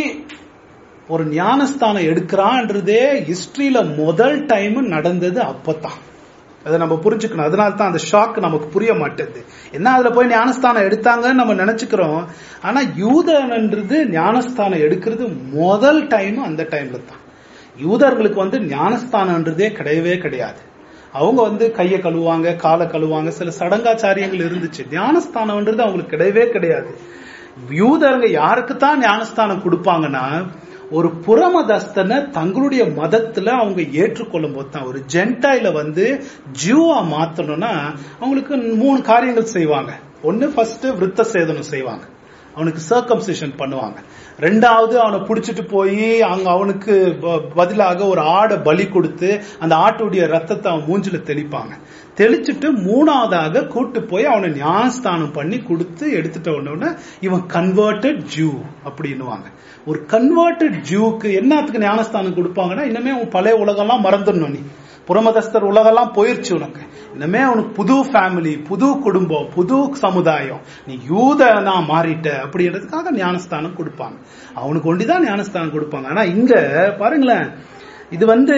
ஒரு ஞானஸ்தானம் எடுக்கிறான்றதே ஹிஸ்டரியில முதல் டைம் நடந்தது அப்பதான் அதை நம்ம புரிஞ்சுக்கணும் அதனால தான் அந்த ஷாக் நமக்கு புரிய மாட்டேது என்ன அதுல போய் ஞானஸ்தானம் எடுத்தாங்கன்னு நம்ம நினைச்சுக்கிறோம் ஆனா யூதன்ன்றது ஞானஸ்தானம் எடுக்கிறது முதல் டைம் அந்த டைம்ல தான் யூதர்களுக்கு வந்து ஞானஸ்தானம்ன்றதே கிடையவே கிடையாது அவங்க வந்து கையை கழுவுவாங்க காலை கழுவுவாங்க சில சடங்காச்சாரியங்கள் இருந்துச்சு ஞானஸ்தானம்ன்றது அவங்களுக்கு கிடையவே கிடையாது யூதருங்க யாருக்கு தான் ஞானஸ்தானம் கொடுப்பாங்கன்னா ஒரு புறமதஸ்தனை தங்களுடைய மதத்துல அவங்க ஏற்றுக்கொள்ளும் போது தான் ஒரு ஜென்டைல வந்து ஜூவா மாத்தணும்னா அவங்களுக்கு மூணு காரியங்கள் செய்வாங்க ஒன்னு ஃபர்ஸ்ட் விருத்த சேதனம் செய்வாங்க அவனுக்கு சர்க்கம்சிஷன் பண்ணுவாங்க ரெண்டாவது அவனை புடிச்சிட்டு போய் அங்க அவனுக்கு ப- பதிலாக ஒரு ஆடை பலி கொடுத்து அந்த ஆட்டுடைய ரத்தத்தை அவன் மூஞ்சில தெளிப்பாங்க தெளிச்சிட்டு மூணாவதாக கூட்டு போய் அவனை ஞானஸ்தானம் பண்ணி கொடுத்து எடுத்துட்ட உடனே இவன் கன்வெர்டட் ஜூ அப்படின்னுவாங்க ஒரு கன்வெர்டட் ஜூக்கு என்னத்துக்கு ஞானஸ்தானம் கொடுப்பாங்கன்னா இன்னமே உன் பழைய உலகம்லாம் மறந்துடணும் நீ புறமதஸ்தர் உலகெல்லாம் போயிருச்சு உனக்கு இனிமே உனக்கு புது ஃபேமிலி புது குடும்பம் புது சமுதாயம் நீ யூதனா மாறிட்ட அப்படின்றதுக்காக ஞானஸ்தானம் கொடுப்பாங்க அவனுக்கு ஒண்டிதான் ஞானஸ்தானம் கொடுப்பாங்க ஆனா இங்க பாருங்களேன் இது வந்து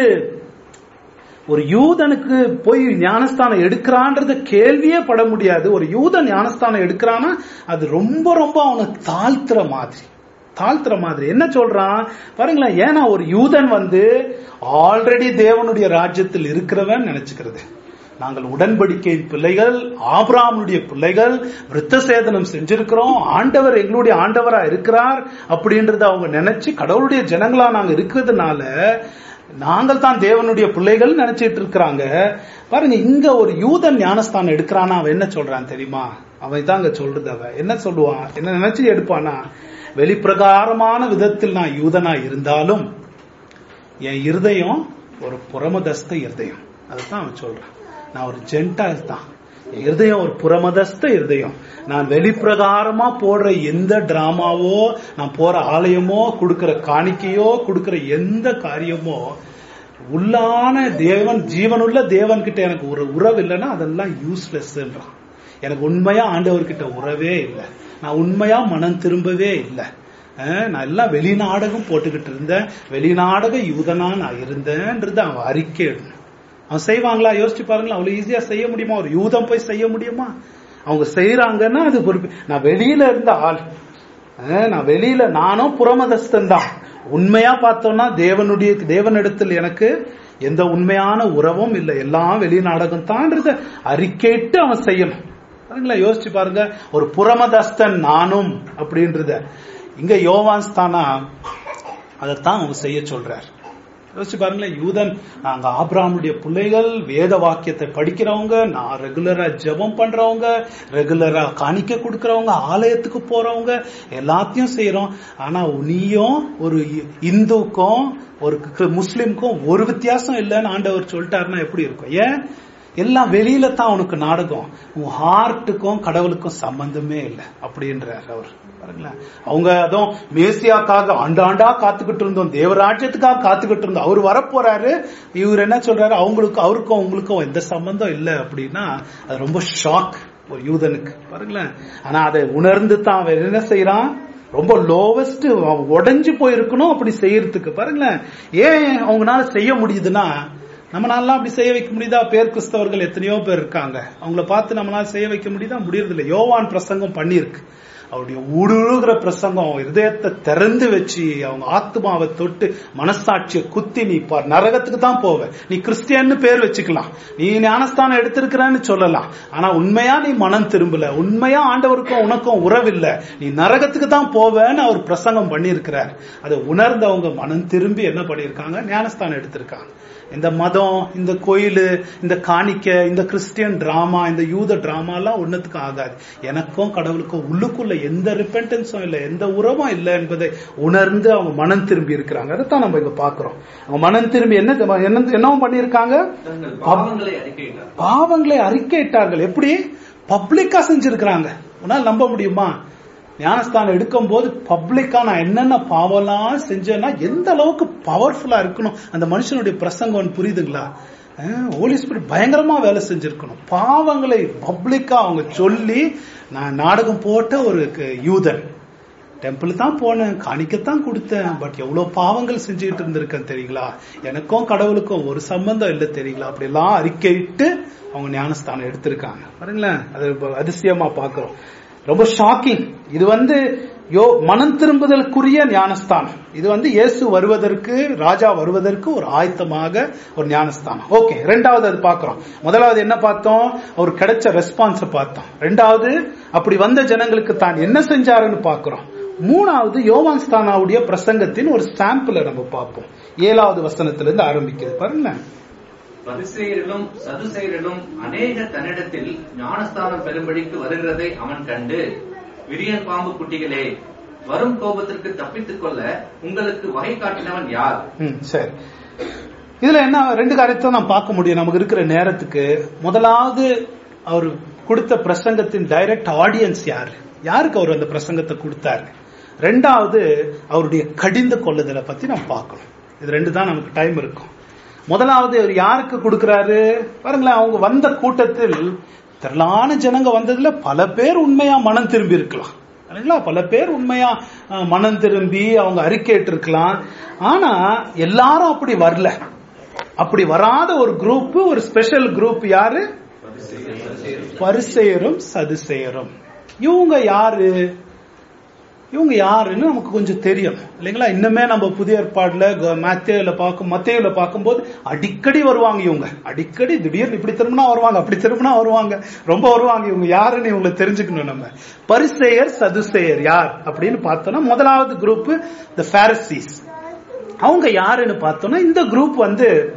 ஒரு யூதனுக்கு போய் ஞானஸ்தானம் எடுக்கிறான்றத கேள்வியே பட முடியாது ஒரு யூதன் ஞானஸ்தானம் எடுக்கிறான்னா அது ரொம்ப ரொம்ப அவனை தாழ்த்துற மாதிரி தாழ்த்துற மாதிரி என்ன சொல்றான் பாருங்களேன் ஏன்னா ஒரு யூதன் வந்து ஆல்ரெடி தேவனுடைய ராஜ்யத்தில் இருக்கிறவன் நினைச்சுக்கிறது நாங்கள் உடன்படிக்கையின் பிள்ளைகள் ஆபிராமுடைய பிள்ளைகள் விருத்த சேதனம் செஞ்சிருக்கிறோம் ஆண்டவர் எங்களுடைய ஆண்டவரா இருக்கிறார் அப்படின்றத அவங்க நினைச்சு கடவுளுடைய ஜனங்களா நாங்க இருக்கிறதுனால நாங்கள் தான் தேவனுடைய பிள்ளைகள் நினைச்சிட்டு இருக்கிறாங்க பாருங்க இங்க ஒரு யூதன் ஞானஸ்தானம் எடுக்கிறானா அவன் என்ன சொல்றான் தெரியுமா அவன் தாங்க சொல்றது அவன் என்ன சொல்லுவான் என்ன நினைச்சு எடுப்பானா வெளிப்பிரகாரமான விதத்தில் நான் யூதனா இருந்தாலும் என் இருதயம் ஒரு புறமதஸ்த இருதயம் அதுதான் அவன் சொல்றான் நான் ஒரு ஜென்டால் தான் என் இருதயம் ஒரு புறமதஸ்த இருதயம் நான் வெளிப்பிரகாரமா போடுற எந்த டிராமாவோ நான் போற ஆலயமோ கொடுக்கிற காணிக்கையோ கொடுக்கிற எந்த காரியமோ உள்ளான தேவன் ஜீவனுள்ள தேவன் கிட்ட எனக்கு ஒரு உறவு இல்லைன்னா அதெல்லாம் யூஸ்லெஸ்ன்றான் எனக்கு உண்மையா ஆண்டவர்கிட்ட உறவே இல்லை நான் உண்மையா மனம் திரும்பவே இல்லை அஹ் நான் எல்லாம் வெளிநாடகம் போட்டுக்கிட்டு இருந்தேன் வெளிநாடக யூதனா நான் இருந்தேன்றது அவன் அறிக்கை இடணும் அவன் செய்வாங்களா யோசிச்சு பாருங்களா அவ்வளவு ஈஸியா செய்ய முடியுமா ஒரு யூதம் போய் செய்ய முடியுமா அவங்க செய்யறாங்கன்னா அது பொறுப்பு நான் வெளியில இருந்த ஆள் அஹ் நான் வெளியில நானும் புறமதஸ்தன் தான் உண்மையா பார்த்தோம்னா தேவனுடைய தேவனிடத்தில் எனக்கு எந்த உண்மையான உறவும் இல்லை எல்லாம் வெளிநாடகம் தான்றத அறிக்கையிட்டு அவன் செய்யணும் பாருங்களா யோசிச்சு பாருங்க ஒரு புறமதஸ்தன் நானும் அப்படின்றத இங்க யோவான் தானா அதைத்தான் அவங்க செய்ய சொல்றார் யோசிச்சு பாருங்களேன் யூதன் நாங்க ஆபிராமுடைய பிள்ளைகள் வேத வாக்கியத்தை படிக்கிறவங்க நான் ரெகுலரா ஜெபம் பண்றவங்க ரெகுலரா காணிக்க கொடுக்கறவங்க ஆலயத்துக்கு போறவங்க எல்லாத்தையும் செய்யறோம் ஆனா நீயும் ஒரு இந்துக்கும் ஒரு கிறிஸ்து- முஸ்லிம்க்கும் ஒரு வித்தியாசம் இல்லைன்னு ஆண்டவர் சொல்லிட்டாருன்னா எப்படி இருக்கும் ஏன் எல்லாம் வெளியில தான் உனக்கு நாடகம் உன் ஹார்ட்டுக்கும் கடவுளுக்கும் சம்பந்தமே இல்லை அப்படின்றார் அவர் பாருங்களேன் அவங்க அதுவும் மேசியாக்காக ஆண்டாண்டா காத்துக்கிட்டு இருந்தோம் தேவராஜ்யத்துக்காக காத்துக்கிட்டு இருந்தோம் அவர் வரப்போறாரு இவர் என்ன சொல்றாரு அவங்களுக்கு அவருக்கும் உங்களுக்கும் எந்த சம்பந்தம் இல்லை அப்படின்னா அது ரொம்ப ஷாக் ஒரு யூதனுக்கு பாருங்களேன் ஆனா அதை உணர்ந்து தான் அவன் என்ன செய்யறான் ரொம்ப லோவஸ்ட் உடைஞ்சு போயிருக்கணும் அப்படி செய்யறதுக்கு பாருங்களேன் ஏன் அவங்களால செய்ய முடியுதுன்னா நம்மளால அப்படி செய்ய வைக்க முடியுதா பேர் கிறிஸ்தவர்கள் எத்தனையோ பேர் இருக்காங்க அவங்கள பார்த்து நம்மளால செய்ய வைக்க முடியுதா முடியறதில்ல யோவான் பிரசங்கம் பண்ணியிருக்கு அவருடைய ஊடுருகிற பிரசங்கம் இருதயத்தை திறந்து வச்சு அவங்க ஆத்மாவை தொட்டு மனசாட்சியை குத்தி நீ பார் நரகத்துக்கு தான் போவ நீ கிறிஸ்டியன்னு பேர் வச்சுக்கலாம் நீ ஞானஸ்தானம் எடுத்திருக்கிறன்னு சொல்லலாம் ஆனா உண்மையா நீ மனம் திரும்பல உண்மையா ஆண்டவருக்கும் உனக்கும் உறவில்லை நீ நரகத்துக்கு தான் போவேன்னு அவர் பிரசங்கம் பண்ணியிருக்கிறார் அதை உணர்ந்தவங்க மனம் திரும்பி என்ன பண்ணியிருக்காங்க ஞானஸ்தானம் எடுத்திருக்காங்க இந்த மதம் இந்த கோயில் இந்த காணிக்க இந்த கிறிஸ்டியன் டிராமா இந்த யூத டிராமா எல்லாம் ஒன்னத்துக்கு ஆகாது எனக்கும் கடவுளுக்கும் உள்ளுக்குள்ள எந்த ரிப்பென்டன்ஸும் இல்லை எந்த உறவும் இல்லை என்பதை உணர்ந்து அவங்க மனம் திரும்பி இருக்கிறாங்க அதைத்தான் நம்ம இங்க பாக்குறோம் அவங்க மனம் திரும்பி என்ன என்ன என்னவும் பண்ணியிருக்காங்க தங்கள் பாவங்களை அறிக்கையிட்டார் பாவங்களை அறிக்கையிட்டார்கள் எப்படி பப்ளிக்கா செஞ்சிருக்கிறாங்க உன்னால் நம்ப முடியுமா ஞானஸ்தானம் எடுக்கும் போது பப்ளிக்கா நான் என்னென்ன பாவம்லாம் செஞ்சேன்னா எந்த அளவுக்கு பவர்ஃபுல்லா இருக்கணும் அந்த மனுஷனுடைய பிரசங்கம் புரியுதுங்களா ஹோலி ஸ்பிரிட் பயங்கரமா வேலை செஞ்சிருக்கணும் பாவங்களை பப்ளிக்கா அவங்க சொல்லி நான் நாடகம் போட்ட ஒரு க- யூதன் டெம்பிள் தான் போனேன் காணிக்கத்தான் கொடுத்தேன் பட் எவ்வளவு பாவங்கள் செஞ்சுட்டு இருந்திருக்கேன் தெரியுங்களா எனக்கும் கடவுளுக்கும் ஒரு சம்பந்தம் இல்லை தெரியுங்களா அப்படி எல்லாம் அறிக்கையிட்டு அவங்க ஞானஸ்தானம் எடுத்திருக்காங்க பாருங்களேன் அது இப்ப அதிசயமா பாக்குறோம் ரொம்ப ஷாக்கிங் இது வந்து யோ மனம் திரும்புதலுக்குரிய ஞானஸ்தானம் இது வந்து இயேசு வருவதற்கு ராஜா வருவதற்கு ஒரு ஆயத்தமாக ஒரு ஞானஸ்தானம் ஓகே ரெண்டாவது அது பார்க்கிறோம் முதலாவது என்ன பார்த்தோம் அவர் கிடைச்ச ரெஸ்பான்ஸ் பார்த்தோம் ரெண்டாவது அப்படி வந்த ஜனங்களுக்கு தான் என்ன செஞ்சாருன்னு பார்க்கிறோம் மூணாவது யோவான் ஸ்தானாவுடைய பிரசங்கத்தின் ஒரு சாம்பிளை நம்ம பார்ப்போம் ஏழாவது வசனத்திலிருந்து ஆரம்பிக்குது பாருங்களேன் பரிசெயரிலும் சதுசெயரிலும் அநேக தன்னிடத்தில் ஞானஸ்தானம் பெறும்படிக்கு வருகிறதை அவன் கண்டு விரியன் பாம்பு குட்டிகளே வரும் கோபத்திற்கு தப்பித்துக் கொள்ள உங்களுக்கு வகை காட்டினவன் யார் ம், சரி இதுல என்ன ரெண்டு காரியத்தை நான் பார்க்க முடியும் நமக்கு இருக்கிற நேரத்துக்கு முதலாவது அவர் கொடுத்த பிரசங்கத்தின் டைரக்ட் ஆடியன்ஸ் யாரு யாருக்கு அவர் அந்த பிரசங்கத்தை கொடுத்தாரு ரெண்டாவது அவருடைய கடிந்து கொள்ளுதலை பத்தி நம்ம பார்க்கணும் இது ரெண்டு தான் நமக்கு டைம் இருக்கும் முதலாவது அவர் யாருக்கு கொடுக்கிறாரு பாருங்களேன் அவங்க வந்த கூட்டத்தில் திரளான ஜனங்க வந்ததுல பல பேர் உண்மையா மனம் திரும்பி இருக்கலாம் இல்லைங்களா பல பேர் உண்மையா அஹ், மனம் திரும்பி அவங்க அறிக்கையிட்டு இருக்கலாம் ஆனா எல்லாரும் அப்படி வரல அப்படி வராத ஒரு குரூப் ஒரு ஸ்பெஷல் குரூப் யாரு பரிசெயரும் சதுசெயரும் இவங்க யாரு இவங்க யாருன்னு நமக்கு கொஞ்சம் தெரியும் இல்லைங்களா இன்னுமே நம்ம புதிய ஏற்பாடுல மத்தியில பார்க்கும் மத்தியில பார்க்கும்போது அடிக்கடி வருவாங்க இவங்க அடிக்கடி திடீர்னு இப்படி திரும்பினா வருவாங்க அப்படி திரும்பினா வருவாங்க ரொம்ப வருவாங்க இவங்க யாருன்னு இவங்களை தெரிஞ்சுக்கணும் நம்ம பரிசெயர் சதுசெயர் யார் அப்படின்னு பார்த்தோம்னா முதலாவது குரூப் த Pharisees அவங்க யாருன்னு பார்த்தோம்னா இந்த குரூப் வந்து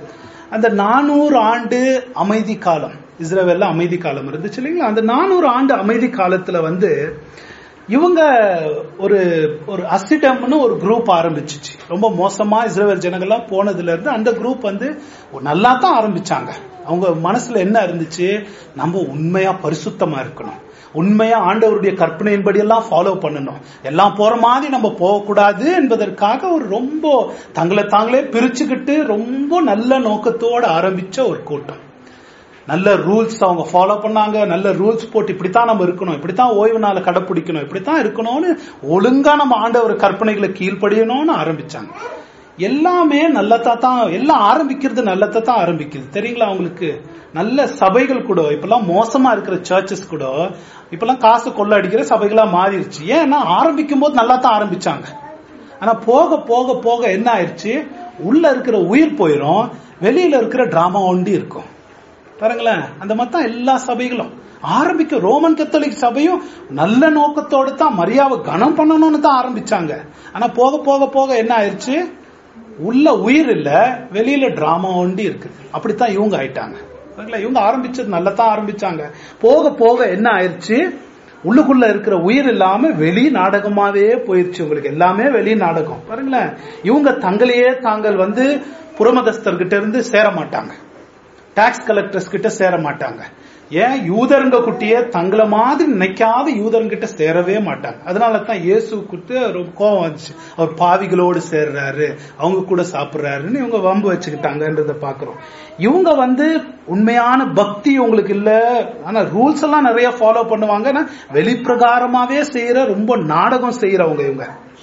அந்த நானூறு ஆண்டு அமைதி காலம் இஸ்ரேவேல்ல அமைதி காலம் இருந்துச்சு இல்லைங்களா அந்த நானூறு ஆண்டு அமைதி காலத்துல வந்து இவங்க ஒரு ஒரு அசிடம்னு ஒரு குரூப் ஆரம்பிச்சிச்சு ரொம்ப மோசமா இஸ்ரேல் ஜனங்கள்லாம் போனதுல இருந்து அந்த குரூப் வந்து நல்லா தான் ஆரம்பிச்சாங்க அவங்க மனசுல என்ன இருந்துச்சு நம்ம உண்மையா பரிசுத்தமா இருக்கணும் உண்மையா ஆண்டவருடைய கற்பனையின்படி எல்லாம் ஃபாலோ பண்ணணும் எல்லாம் போற மாதிரி நம்ம போகக்கூடாது என்பதற்காக ஒரு ரொம்ப தங்களை தாங்களே பிரிச்சுக்கிட்டு ரொம்ப நல்ல நோக்கத்தோட ஆரம்பிச்ச ஒரு கூட்டம் நல்ல ரூல்ஸ் அவங்க ஃபாலோ பண்ணாங்க நல்ல ரூல்ஸ் போட்டு இப்படித்தான் நம்ம இருக்கணும் இப்படித்தான் ஓய்வு நாளை கடைப்பிடிக்கணும் இப்படித்தான் இருக்கணும்னு ஒழுங்கா நம்ம ஆண்டவர் கற்பனைகளை கீழ்ப்படியணும்னு ஆரம்பிச்சாங்க எல்லாமே நல்லதா தான் எல்லாம் ஆரம்பிக்கிறது நல்லதா தான் ஆரம்பிக்குது தெரியுங்களா அவங்களுக்கு நல்ல சபைகள் கூட இப்பெல்லாம் மோசமா இருக்கிற சர்ச்சஸ் கூட இப்பெல்லாம் காசு கொள்ள அடிக்கிற சபைகளா மாறிடுச்சு ஏன்னா ஆரம்பிக்கும் போது நல்லா தான் ஆரம்பிச்சாங்க ஆனா போக போக போக என்ன ஆயிடுச்சு உள்ள இருக்கிற உயிர் போயிடும் வெளியில இருக்கிற டிராமா ஒண்டி இருக்கும் பாருங்களேன் அந்த மாதிரி தான் எல்லா சபைகளும் ஆரம்பிக்க ரோமன் கத்தோலிக் சபையும் நல்ல நோக்கத்தோடு தான் மரியாதை கனம் பண்ணணும்னு தான் ஆரம்பிச்சாங்க ஆனா போக போக போக என்ன ஆயிடுச்சு உள்ள உயிர் இல்ல வெளியில டிராமா ஒண்டி இருக்குது அப்படித்தான் இவங்க ஆயிட்டாங்க பாருங்களேன், இவங்க ஆரம்பிச்சது நல்லா தான் ஆரம்பிச்சாங்க போக போக என்ன ஆயிடுச்சு உள்ளுக்குள்ள இருக்கிற உயிர் இல்லாம வெளி நாடகமாவே போயிருச்சு உங்களுக்கு எல்லாமே வெளி நாடகம் பாருங்களேன் இவங்க தங்களையே தாங்கள் வந்து புறமதஸ்தர்கிட்ட இருந்து சேர மாட்டாங்க டாக்ஸ் கலெக்டர்ஸ் கிட்ட சேர மாட்டாங்க ஏன் யூதருங்க குட்டியே தங்களை மாதிரி நினைக்காத யூதர்கிட்ட சேரவே மாட்டாங்க அதனால தான் இயேசு குட்டு ரொம்ப கோவம் வந்துச்சு அவர் பாவிகளோடு சேர்றாரு அவங்க கூட சாப்பிடுறாருன்னு இவங்க வம்பு வச்சுக்கிட்டாங்கன்றத பாக்குறோம் இவங்க வந்து உண்மையான பக்தி உங்களுக்கு இல்ல ஆனா ரூல்ஸ் எல்லாம் நிறைய ஃபாலோ பண்ணுவாங்க ஆனா வெளிப்பிரகாரமாவே செய்யற ரொம்ப நாடகம் செய்யறவங்க இவங்க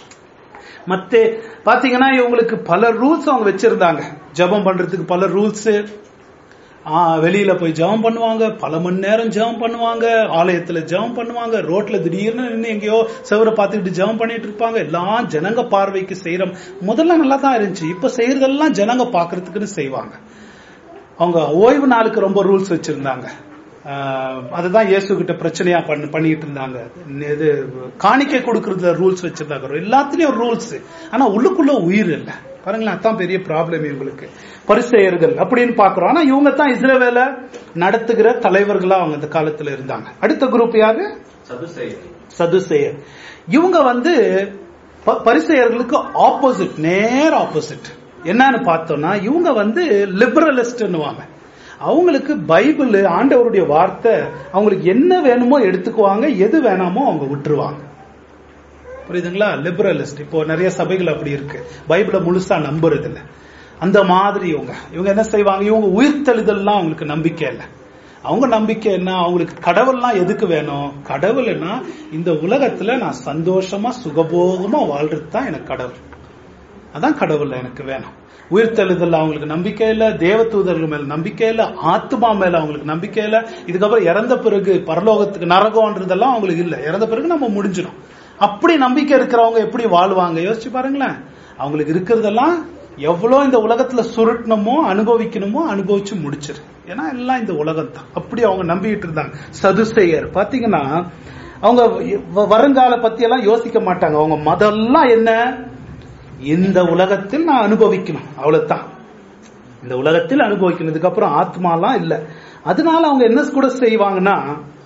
மத்த பாத்தீங்கன்னா இவங்களுக்கு பல ரூல்ஸ் அவங்க வச்சிருந்தாங்க ஜெபம் பண்றதுக்கு பல ரூல்ஸ் வெளியில போய் ஜெபம் பண்ணுவாங்க பல மணி நேரம் ஜெபம் பண்ணுவாங்க ஆலயத்துல ஜெபம் பண்ணுவாங்க ரோட்ல திடீர்னு நின்று எங்கேயோ செவரை பார்த்துக்கிட்டு ஜெபம் பண்ணிட்டு இருப்பாங்க எல்லாம் ஜனங்க பார்வைக்கு செய்யறோம் முதல்ல நல்லா தான் இருந்துச்சு இப்ப செய்யறதெல்லாம் ஜனங்க பாக்குறதுக்குன்னு செய்வாங்க அவங்க ஓய்வு நாளுக்கு ரொம்ப ரூல்ஸ் வச்சிருந்தாங்க ஆஹ் அதுதான் இயேசு கிட்ட பிரச்சனையா பண்ண பண்ணிட்டு இருந்தாங்க இது காணிக்கை கொடுக்கறதுல ரூல்ஸ் வச்சிருந்தாங்க எல்லாத்துலயும் ரூல்ஸ் ஆனா உள்ளுக்குள்ள உயிர் இல்ல பாருங்களேன் அதான் பெரிய ப்ராப்ளம் இவங்களுக்கு பரிசெயர்கள் அப்படின்னு பாக்குறோம் ஆனா இவங்க தான் இஸ்ரேவேல நடத்துகிற தலைவர்களா அவங்க அந்த காலத்துல இருந்தாங்க அடுத்த குரூப் யாரு சதுசேயர் சதுசேயர் இவங்க வந்து ப- பரிசேயர்களுக்கு ஆப்போசிட் நேர் ஆப்போசிட் என்னன்னு பார்த்தோம்னா இவங்க வந்து லிபரலிஸ்ட்னுவாங்க அவங்களுக்கு பைபிள் ஆண்டவருடைய வார்த்தை அவங்களுக்கு என்ன வேணுமோ எடுத்துக்குவாங்க எது வேணாமோ அவங்க விட்டுருவாங்க புரியுதுங்களா லிபரலிஸ்ட் இப்போ நிறைய சபைகள் அப்படி இருக்கு பைபிளை முழுசா நம்புறது இல்ல அந்த மாதிரி இவங்க இவங்க என்ன செய்வாங்க இவங்க உயிர்த்தெழுதல்லாம் அவங்களுக்கு நம்பிக்கை இல்லை அவங்க நம்பிக்கை என்ன அவங்களுக்கு கடவுள்லாம் எதுக்கு வேணும் கடவுள்னா இந்த உலகத்துல நான் சந்தோஷமா சுகபோகமா வாழ்றது தான் எனக்கு கடவுள் அதான் கடவுள் எனக்கு வேணும் உயிர்த்தெழுதல் அவங்களுக்கு நம்பிக்கை இல்ல தேவதூதர்கள் மேல நம்பிக்கை இல்ல ஆத்மா மேல அவங்களுக்கு நம்பிக்கை இல்ல இதுக்கப்புறம் இறந்த பிறகு பரலோகத்துக்கு நரகம்ன்றதெல்லாம் அவங்களுக்கு இல்ல இறந்த பிறகு நம்ம முடிஞ்சிடும் அப்படி நம்பிக்கை இருக்கிறவங்க எப்படி வாழ்வாங்க யோசிச்சு பாருங்களேன் அவங்களுக்கு இருக்கிறதெல்லாம் எவ்வளவு இந்த உலகத்துல சுருட்டணுமோ அனுபவிக்கணுமோ அனுபவிச்சு முடிச்சிரு ஏன்னா எல்லாம் இந்த உலகம் தான் அப்படி அவங்க நம்பிட்டு இருந்தாங்க சதுசேயர் பாத்தீங்கன்னா அவங்க வ- வருங்கால பத்தி எல்லாம் யோசிக்க மாட்டாங்க அவங்க மதம்லாம் என்ன இந்த உலகத்தில் நான் அனுபவிக்கணும் அவ்வளவுதான் இந்த உலகத்தில் அனுபவிக்கணும் இதுக்கப்புறம் ஆத்மாலாம் இல்ல அதனால அவங்க என்ன கூட செய்வாங்கன்னா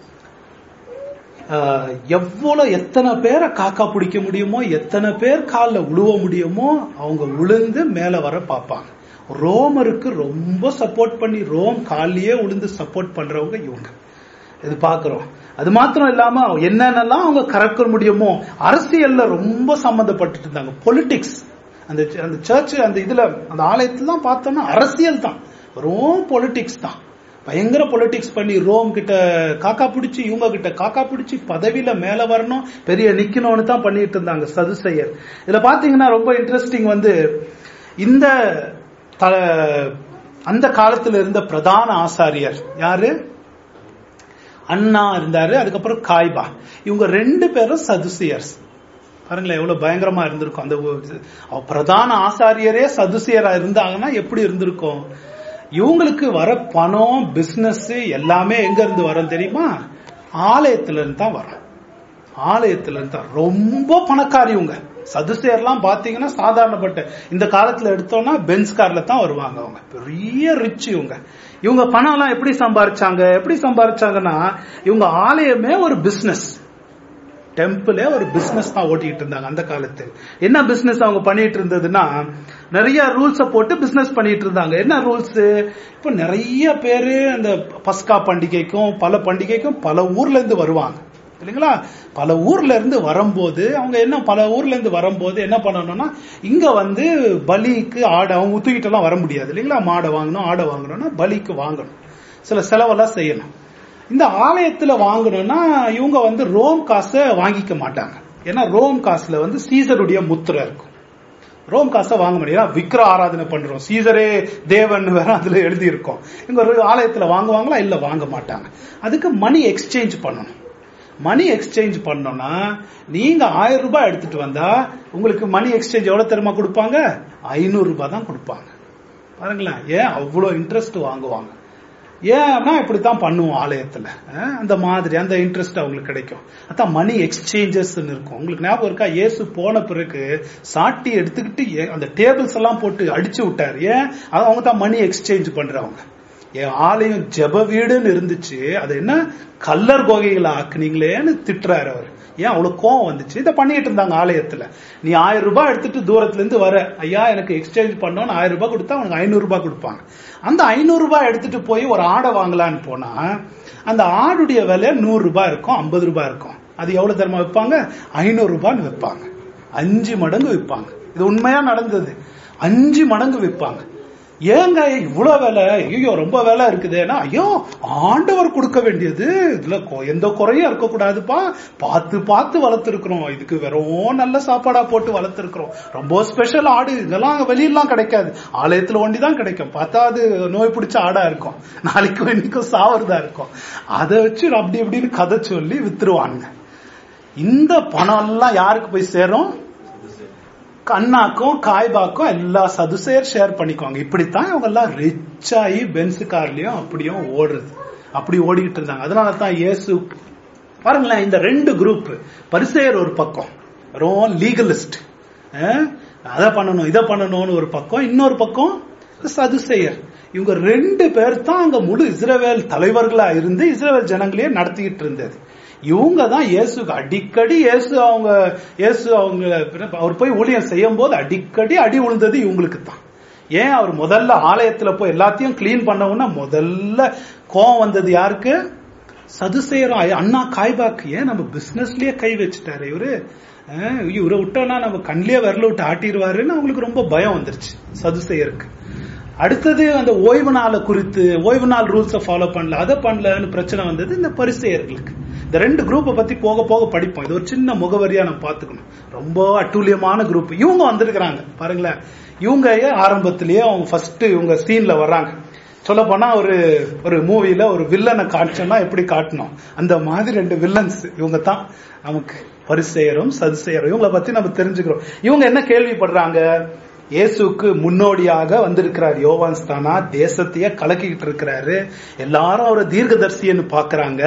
ஆஹ், எவ்வளவு எத்தனை பேரை காக்கா பிடிக்க முடியுமோ எத்தனை பேர் காலில் உழுவ முடியுமோ அவங்க உளுந்து மேல வர பார்ப்பாங்க ரோமருக்கு ரொம்ப சப்போர்ட் பண்ணி ரோம் காலிலேயே உளுந்து சப்போர்ட் பண்றவங்க இவங்க இது பாக்குறோம் அது மாத்திரம் இல்லாம என்னென்னலாம் அவங்க கறக்க முடியுமோ அரசியல்ல ரொம்ப சம்பந்தப்பட்டு இருந்தாங்க பொலிட்டிக்ஸ் அந்த அந்த சர்ச் அந்த இதுல அந்த ஆலயத்துல தான் பார்த்தோம்னா அரசியல் தான் வெறும் பொலிட்டிக்ஸ் தான் பயங்கர பொலிட்டிக்ஸ் பண்ணி ரோம் கிட்ட காக்கா பிடிச்சி இவங்க கிட்ட காக்கா பிடிச்சி பதவியில மேல வரணும் பெரிய நிக்கணும்னு தான் பண்ணிட்டு இருந்தாங்க சதுசெயர் இதுல பாத்தீங்கன்னா ரொம்ப இன்ட்ரெஸ்டிங் வந்து இந்த த- அந்த காலத்துல இருந்த பிரதான ஆசாரியர் யாரு அண்ணா இருந்தாரு அதுக்கப்புறம் காய்பா இவங்க ரெண்டு பேரும் சதுசியர்ஸ் பாருங்களேன் எவ்வளவு பயங்கரமா இருந்திருக்கும் அந்த ஒரு- அவ பிரதான ஆசாரியரே சதுசியரா இருந்தாங்கன்னா எப்படி இருந்திருக்கும் இவங்களுக்கு வர பணம் பிசினஸ் எல்லாமே எங்க இருந்து வரும் தெரியுமா ஆலயத்துல இருந்து தான் வரும் ஆலயத்துல இருந்து தான் ரொம்ப பணக்காரி இவங்க சதுசேர்லாம் பாத்தீங்கன்னா சாதாரணப்பட்ட இந்த காலத்துல எடுத்தோம்னா பென்ஸ் கார்ல தான் வருவாங்க அவங்க பெரிய ரிச் இவங்க இவங்க பணம் எல்லாம் எப்படி சம்பாரிச்சாங்க எப்படி சம்பாரிச்சாங்கன்னா இவங்க ஆலயமே ஒரு பிசினஸ் டெம்பிளே ஒரு பிசினஸ் தான் ஓட்டிட்டு இருந்தாங்க அந்த காலத்தில் என்ன பிசினஸ் அவங்க பண்ணிட்டு இருந்ததுன்னா நிறைய ரூல்ஸ போட்டு பிசினஸ் பண்ணிட்டு இருந்தாங்க என்ன ரூல்ஸ் இப்ப நிறைய பேரு அந்த பஸ்கா பண்டிகைக்கும் பல பண்டிகைக்கும் பல ஊர்ல இருந்து வருவாங்க இல்லைங்களா பல ஊர்ல இருந்து வரும்போது அவங்க என்ன பல ஊர்ல இருந்து வரும்போது என்ன பண்ணணும்னா இங்க வந்து பலிக்கு ஆடை அவங்க உத்துக்கிட்டு எல்லாம் வர முடியாது இல்லைங்களா மாடை வாங்கணும் ஆடை வாங்கணும்னா பலிக்கு வாங்கணும் சில செலவெல்லாம் செய்யணும் இந்த ஆலயத்துல வாங்கணும்னா இவங்க வந்து ரோம் காசை வாங்கிக்க மாட்டாங்க ஏன்னா ரோம் காசுல வந்து சீசருடைய முத்திரை இருக்கும் ரோம் காசை வாங்க முடியாது விக்கிர ஆராதனை பண்றோம் சீசரே தேவன் வேற அதுல எழுதி இருக்கோம் இங்க ஒரு ஆலயத்துல வாங்குவாங்களா இல்ல வாங்க மாட்டாங்க அதுக்கு மணி எக்ஸ்சேஞ்ச் பண்ணணும் மணி எக்ஸ்சேஞ்ச் பண்ணோம்னா நீங்க ஆயிரம் ரூபாய் எடுத்துட்டு வந்தா உங்களுக்கு மணி எக்ஸ்சேஞ்ச் எவ்வளவு தெரியுமா கொடுப்பாங்க ஐநூறு ரூபாய் தான் கொடுப்பாங்க பாருங்களேன் ஏன் அவ்வளவு இன்ட்ரெஸ்ட் வாங்குவாங்க ஏன்னா இப்படித்தான் பண்ணுவோம் ஆலயத்துல அஹ் அந்த மாதிரி அந்த இன்ட்ரெஸ்ட் அவங்களுக்கு கிடைக்கும் அதான் மணி எக்ஸ்சேஞ்சஸ் இருக்கும் உங்களுக்கு ஞாபகம் இருக்கா இயேசு போன பிறகு சாட்டி எடுத்துக்கிட்டு ஏ- அந்த டேபிள்ஸ் எல்லாம் போட்டு அடிச்சு விட்டாரு ஏன் அது அவங்க தான் மணி எக்ஸ்சேஞ்ச் பண்றவங்க என் ஆலயம் ஜெப வீடுன்னு இருந்துச்சு அது என்ன கல்லர் கோகைகளை ஆக்குனீங்களேன்னு திட்டுறாரு அவர் ஏன் அவ்வளவு கோவம் வந்துச்சு இதை பண்ணிட்டு இருந்தாங்க ஆலயத்துல நீ ஆயிரம் ரூபாய் எடுத்துட்டு தூரத்துல இருந்து வர ஐயா எனக்கு எக்ஸ்சேஞ்ச் பண்ணோன்னு ஆயிரம் ரூபாய் கொடுத்தா உனக்கு ஐநூறு ரூபாய் கொடுப்பாங்க அந்த ஐநூறு ரூபாய் எடுத்துட்டு போய் ஒரு ஆடை வாங்கலான்னு போனா அந்த ஆடுடைய விலை நூறு ரூபாய் இருக்கும் ஐம்பது ரூபாய் இருக்கும் அது எவ்வளவு தரமா விற்பாங்க ஐநூறு ரூபான்னு விற்பாங்க அஞ்சு மடங்கு விற்பாங்க இது உண்மையா நடந்தது அஞ்சு மடங்கு விற்பாங்க ஏங்க இவ்வளவு விலை ஐயோ ரொம்ப விலை இருக்குதுன்னா ஐயோ ஆண்டவர் கொடுக்க வேண்டியது இதுல கொ- எந்த குறையும் இருக்கக்கூடாதுப்பா பார்த்து பார்த்து வளர்த்துருக்கிறோம் இதுக்கு வெறும் நல்ல சாப்பாடா போட்டு வளர்த்துருக்கிறோம் ரொம்ப ஸ்பெஷல் ஆடு இதெல்லாம் வெளியெல்லாம் கிடைக்காது ஆலயத்துல ஒண்டி தான் கிடைக்கும் பார்த்தா அது நோய் பிடிச்ச ஆடா இருக்கும் நாளைக்கும் இன்னைக்கும் சாவறதா இருக்கும் அதை வச்சு அப்படி இப்படின்னு கதை சொல்லி வித்துருவானுங்க இந்த பணம் எல்லாம் யாருக்கு போய் சேரும் கண்ணாக்கும் காய்பாக்கும் எல்லா சதுசேர் ஷேர் பண்ணிக்குவாங்க இப்படித்தான் இவங்க எல்லாம் ரிச் ஆகி பென்ஸ் கார்லயும் அப்படியும் ஓடுறது அப்படி ஓடிக்கிட்டு இருந்தாங்க அதனால தான் இயேசு பாருங்களேன் இந்த ரெண்டு குரூப் பரிசேயர் ஒரு பக்கம் ரொம்ப லீகலிஸ்ட் அதை பண்ணணும் இதை பண்ணணும்னு ஒரு பக்கம் இன்னொரு பக்கம் சதுசேயர் இவங்க ரெண்டு பேர் தான் அங்க முழு இஸ்ரவேல் தலைவர்களா இருந்து இஸ்ரவேல் ஜனங்களையே நடத்திக்கிட்டு இருந்தது இவங்க தான் இயேசுக்கு அடிக்கடி இயேசு அவங்க இயேசு அவங்க அவர் போய் ஊழியம் செய்யும் போது அடிக்கடி அடி விழுந்தது இவங்களுக்கு தான் ஏன் அவர் முதல்ல ஆலயத்துல போய் எல்லாத்தையும் கிளீன் பண்ணவுன்னா முதல்ல கோவம் வந்தது யாருக்கு சதுசேரம் அண்ணா காய்பாக்கு ஏன் நம்ம பிசினஸ்லயே கை வச்சுட்டாரு இவரு அஹ் இவரை விட்டோம்னா நம்ம கண்லயே விரல விட்டு ஆட்டிடுவாருன்னு அவங்களுக்கு ரொம்ப பயம் வந்துருச்சு சதுசேயருக்கு அடுத்தது அந்த ஓய்வு நாளை குறித்து ஓய்வு நாள் ரூல்ஸை ஃபாலோ பண்ணல அதை பண்ணலன்னு பிரச்சனை வந்தது இந்த பரிசெயர்களுக்கு இந்த ரெண்டு குரூப்பை பத்தி போக போக படிப்போம் இது ஒரு சின்ன முகவரியா நம்ம பாத்துக்கணும் ரொம்ப அட்டூழியமான குரூப் இவங்க வந்திருக்கிறாங்க பாருங்களேன் இவங்க ஆரம்பத்திலேயே அவங்க ஃபர்ஸ்ட் இவங்க சீன்ல வர்றாங்க சொல்ல போனா ஒரு ஒரு மூவில ஒரு வில்லனை காட்சோம்னா எப்படி காட்டணும் அந்த மாதிரி ரெண்டு வில்லன்ஸ் இவங்க தான் நமக்கு பரிசெயரும் சதுசெயரும் இவங்களை பத்தி நம்ம தெரிஞ்சுக்கிறோம் இவங்க என்ன கேள்விப்படுறாங்க இயேசுக்கு முன்னோடியாக வந்திருக்கிறார் யோவான் ஸ்தானா தேசத்தையே கலக்கிக்கிட்டு இருக்கிறாரு எல்லாரும் அவரை தீர்க்கதரிசின்னு பாக்குறாங்க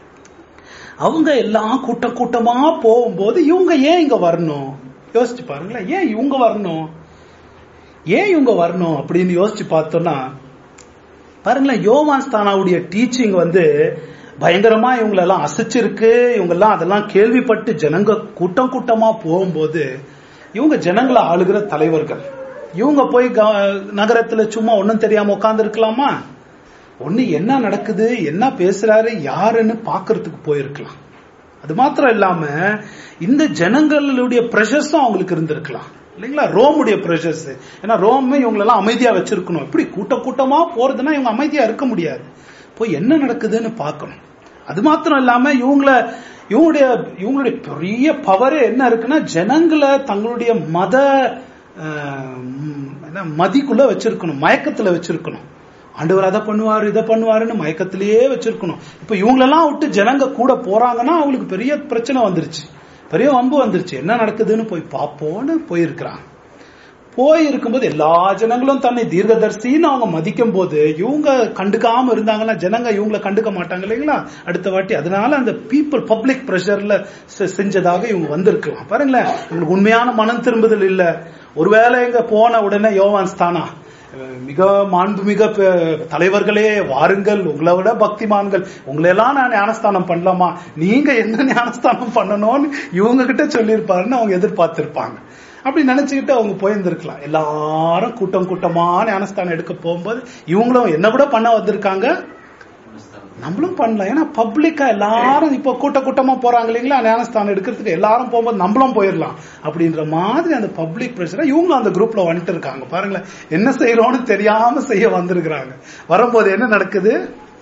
அவங்க எல்லாம் கூட்டம் கூட்டமா போகும்போது இவங்க ஏன் இங்க வரணும் யோசிச்சு பாருங்களேன் ஏன் இவங்க வரணும் ஏன் இவங்க வரணும் அப்படின்னு யோசிச்சு பார்த்தோம்னா பாருங்களேன் யோவான் ஸ்தானாவுடைய டீச்சிங் வந்து பயங்கரமா இவங்களெல்லாம் அசைச்சிருக்கு இவங்கெல்லாம் அதெல்லாம் கேள்விப்பட்டு ஜனங்க கூட்டம் கூட்டமா போகும்போது இவங்க ஜனங்களை ஆளுகிற தலைவர்கள் இவங்க போய் க- நகரத்துல சும்மா ஒன்னும் தெரியாம உட்கார்ந்து இருக்கலாமா ஒண்ணு என்ன நடக்குது என்ன பேசுறாரு யாருன்னு பாக்குறதுக்கு போயிருக்கலாம் அது மாத்திரம் இல்லாம இந்த ஜனங்களுடைய ப்ரெஷர்ஸும் அவங்களுக்கு இருந்திருக்கலாம் இல்லைங்களா ரோமுடைய ப்ரெஷர்ஸ் ஏன்னா ரோம் இவங்களெல்லாம் அமைதியா வச்சிருக்கணும் இப்படி கூட்ட கூட்டமா போறதுன்னா இவங்க அமைதியா இருக்க முடியாது போய் என்ன நடக்குதுன்னு பார்க்கணும் அது மாத்திரம் இல்லாம இவங்கள இவங்களுடைய இவங்களுடைய பெரிய பவரே என்ன இருக்குன்னா ஜனங்களை தங்களுடைய மத அஹ், ம், என்ன மதிக்குள்ள வச்சிருக்கணும் மயக்கத்துல வச்சிருக்கணும் ஆண்டவர் அதை பண்ணுவாரு இதை பண்ணுவாருன்னு மயக்கத்திலேயே வச்சிருக்கணும் இப்ப இவங்களெல்லாம் விட்டு ஜனங்க கூட போறாங்கன்னா அவங்களுக்கு பெரிய பிரச்சனை வந்துருச்சு பெரிய வம்பு வந்துருச்சு என்ன நடக்குதுன்னு போய் பார்ப்போம்னு போயிருக்கிறாங்க போய் இருக்கும்போது எல்லா ஜனங்களும் தன்னை தீர்க்கதரிசின்னு அவங்க மதிக்கும் போது இவங்க கண்டுக்காம இருந்தாங்கன்னா ஜனங்க இவங்களை கண்டுக்க மாட்டாங்க இல்லைங்களா அடுத்த வாட்டி அதனால அந்த பீப்புள் பப்ளிக் ப்ரெஷர்ல செஞ்சதாக இவங்க வந்திருக்கலாம் பாருங்களேன் இவங்களுக்கு உண்மையான மனம் திரும்புதல் இல்ல ஒருவேளை இங்க போன உடனே யோவான் ஸ்தானா மிக மாண்புமிக ப- தலைவர்களே வாருங்கள் உங்களை விட பக்திமான்கள் உங்களை எல்லாம் நான் ஞானஸ்தானம் பண்ணலாமா நீங்க என்ன ஞானஸ்தானம் பண்ணணும்னு இவங்க கிட்ட சொல்லியிருப்பாருன்னு அவங்க எதிர்பார்த்திருப்பாங்க அப்படி நினைச்சுக்கிட்டு அவங்க போயிருந்திருக்கலாம் எல்லாரும் கூட்டம் கூட்டமா ஞானஸ்தானம் எடுக்க போகும்போது இவங்களும் என்ன விட பண்ண வந்திருக்காங்க நம்மளும் பண்ணலாம் ஏன்னா பப்ளிக்கா எல்லாரும் இப்போ கூட்ட கூட்டமா போறாங்க இல்லைங்களா ஞானஸ்தானம் எடுக்கிறதுக்கு எல்லாரும் போகும்போது நம்மளும் போயிடலாம் அப்படின்ற மாதிரி அந்த பப்ளிக் பிரஷரை இவங்களும் அந்த குரூப்ல வந்துட்டு இருக்காங்க பாருங்களேன் என்ன செய்யறோம்னு தெரியாம செய்ய வந்திருக்கிறாங்க வரும்போது என்ன நடக்குது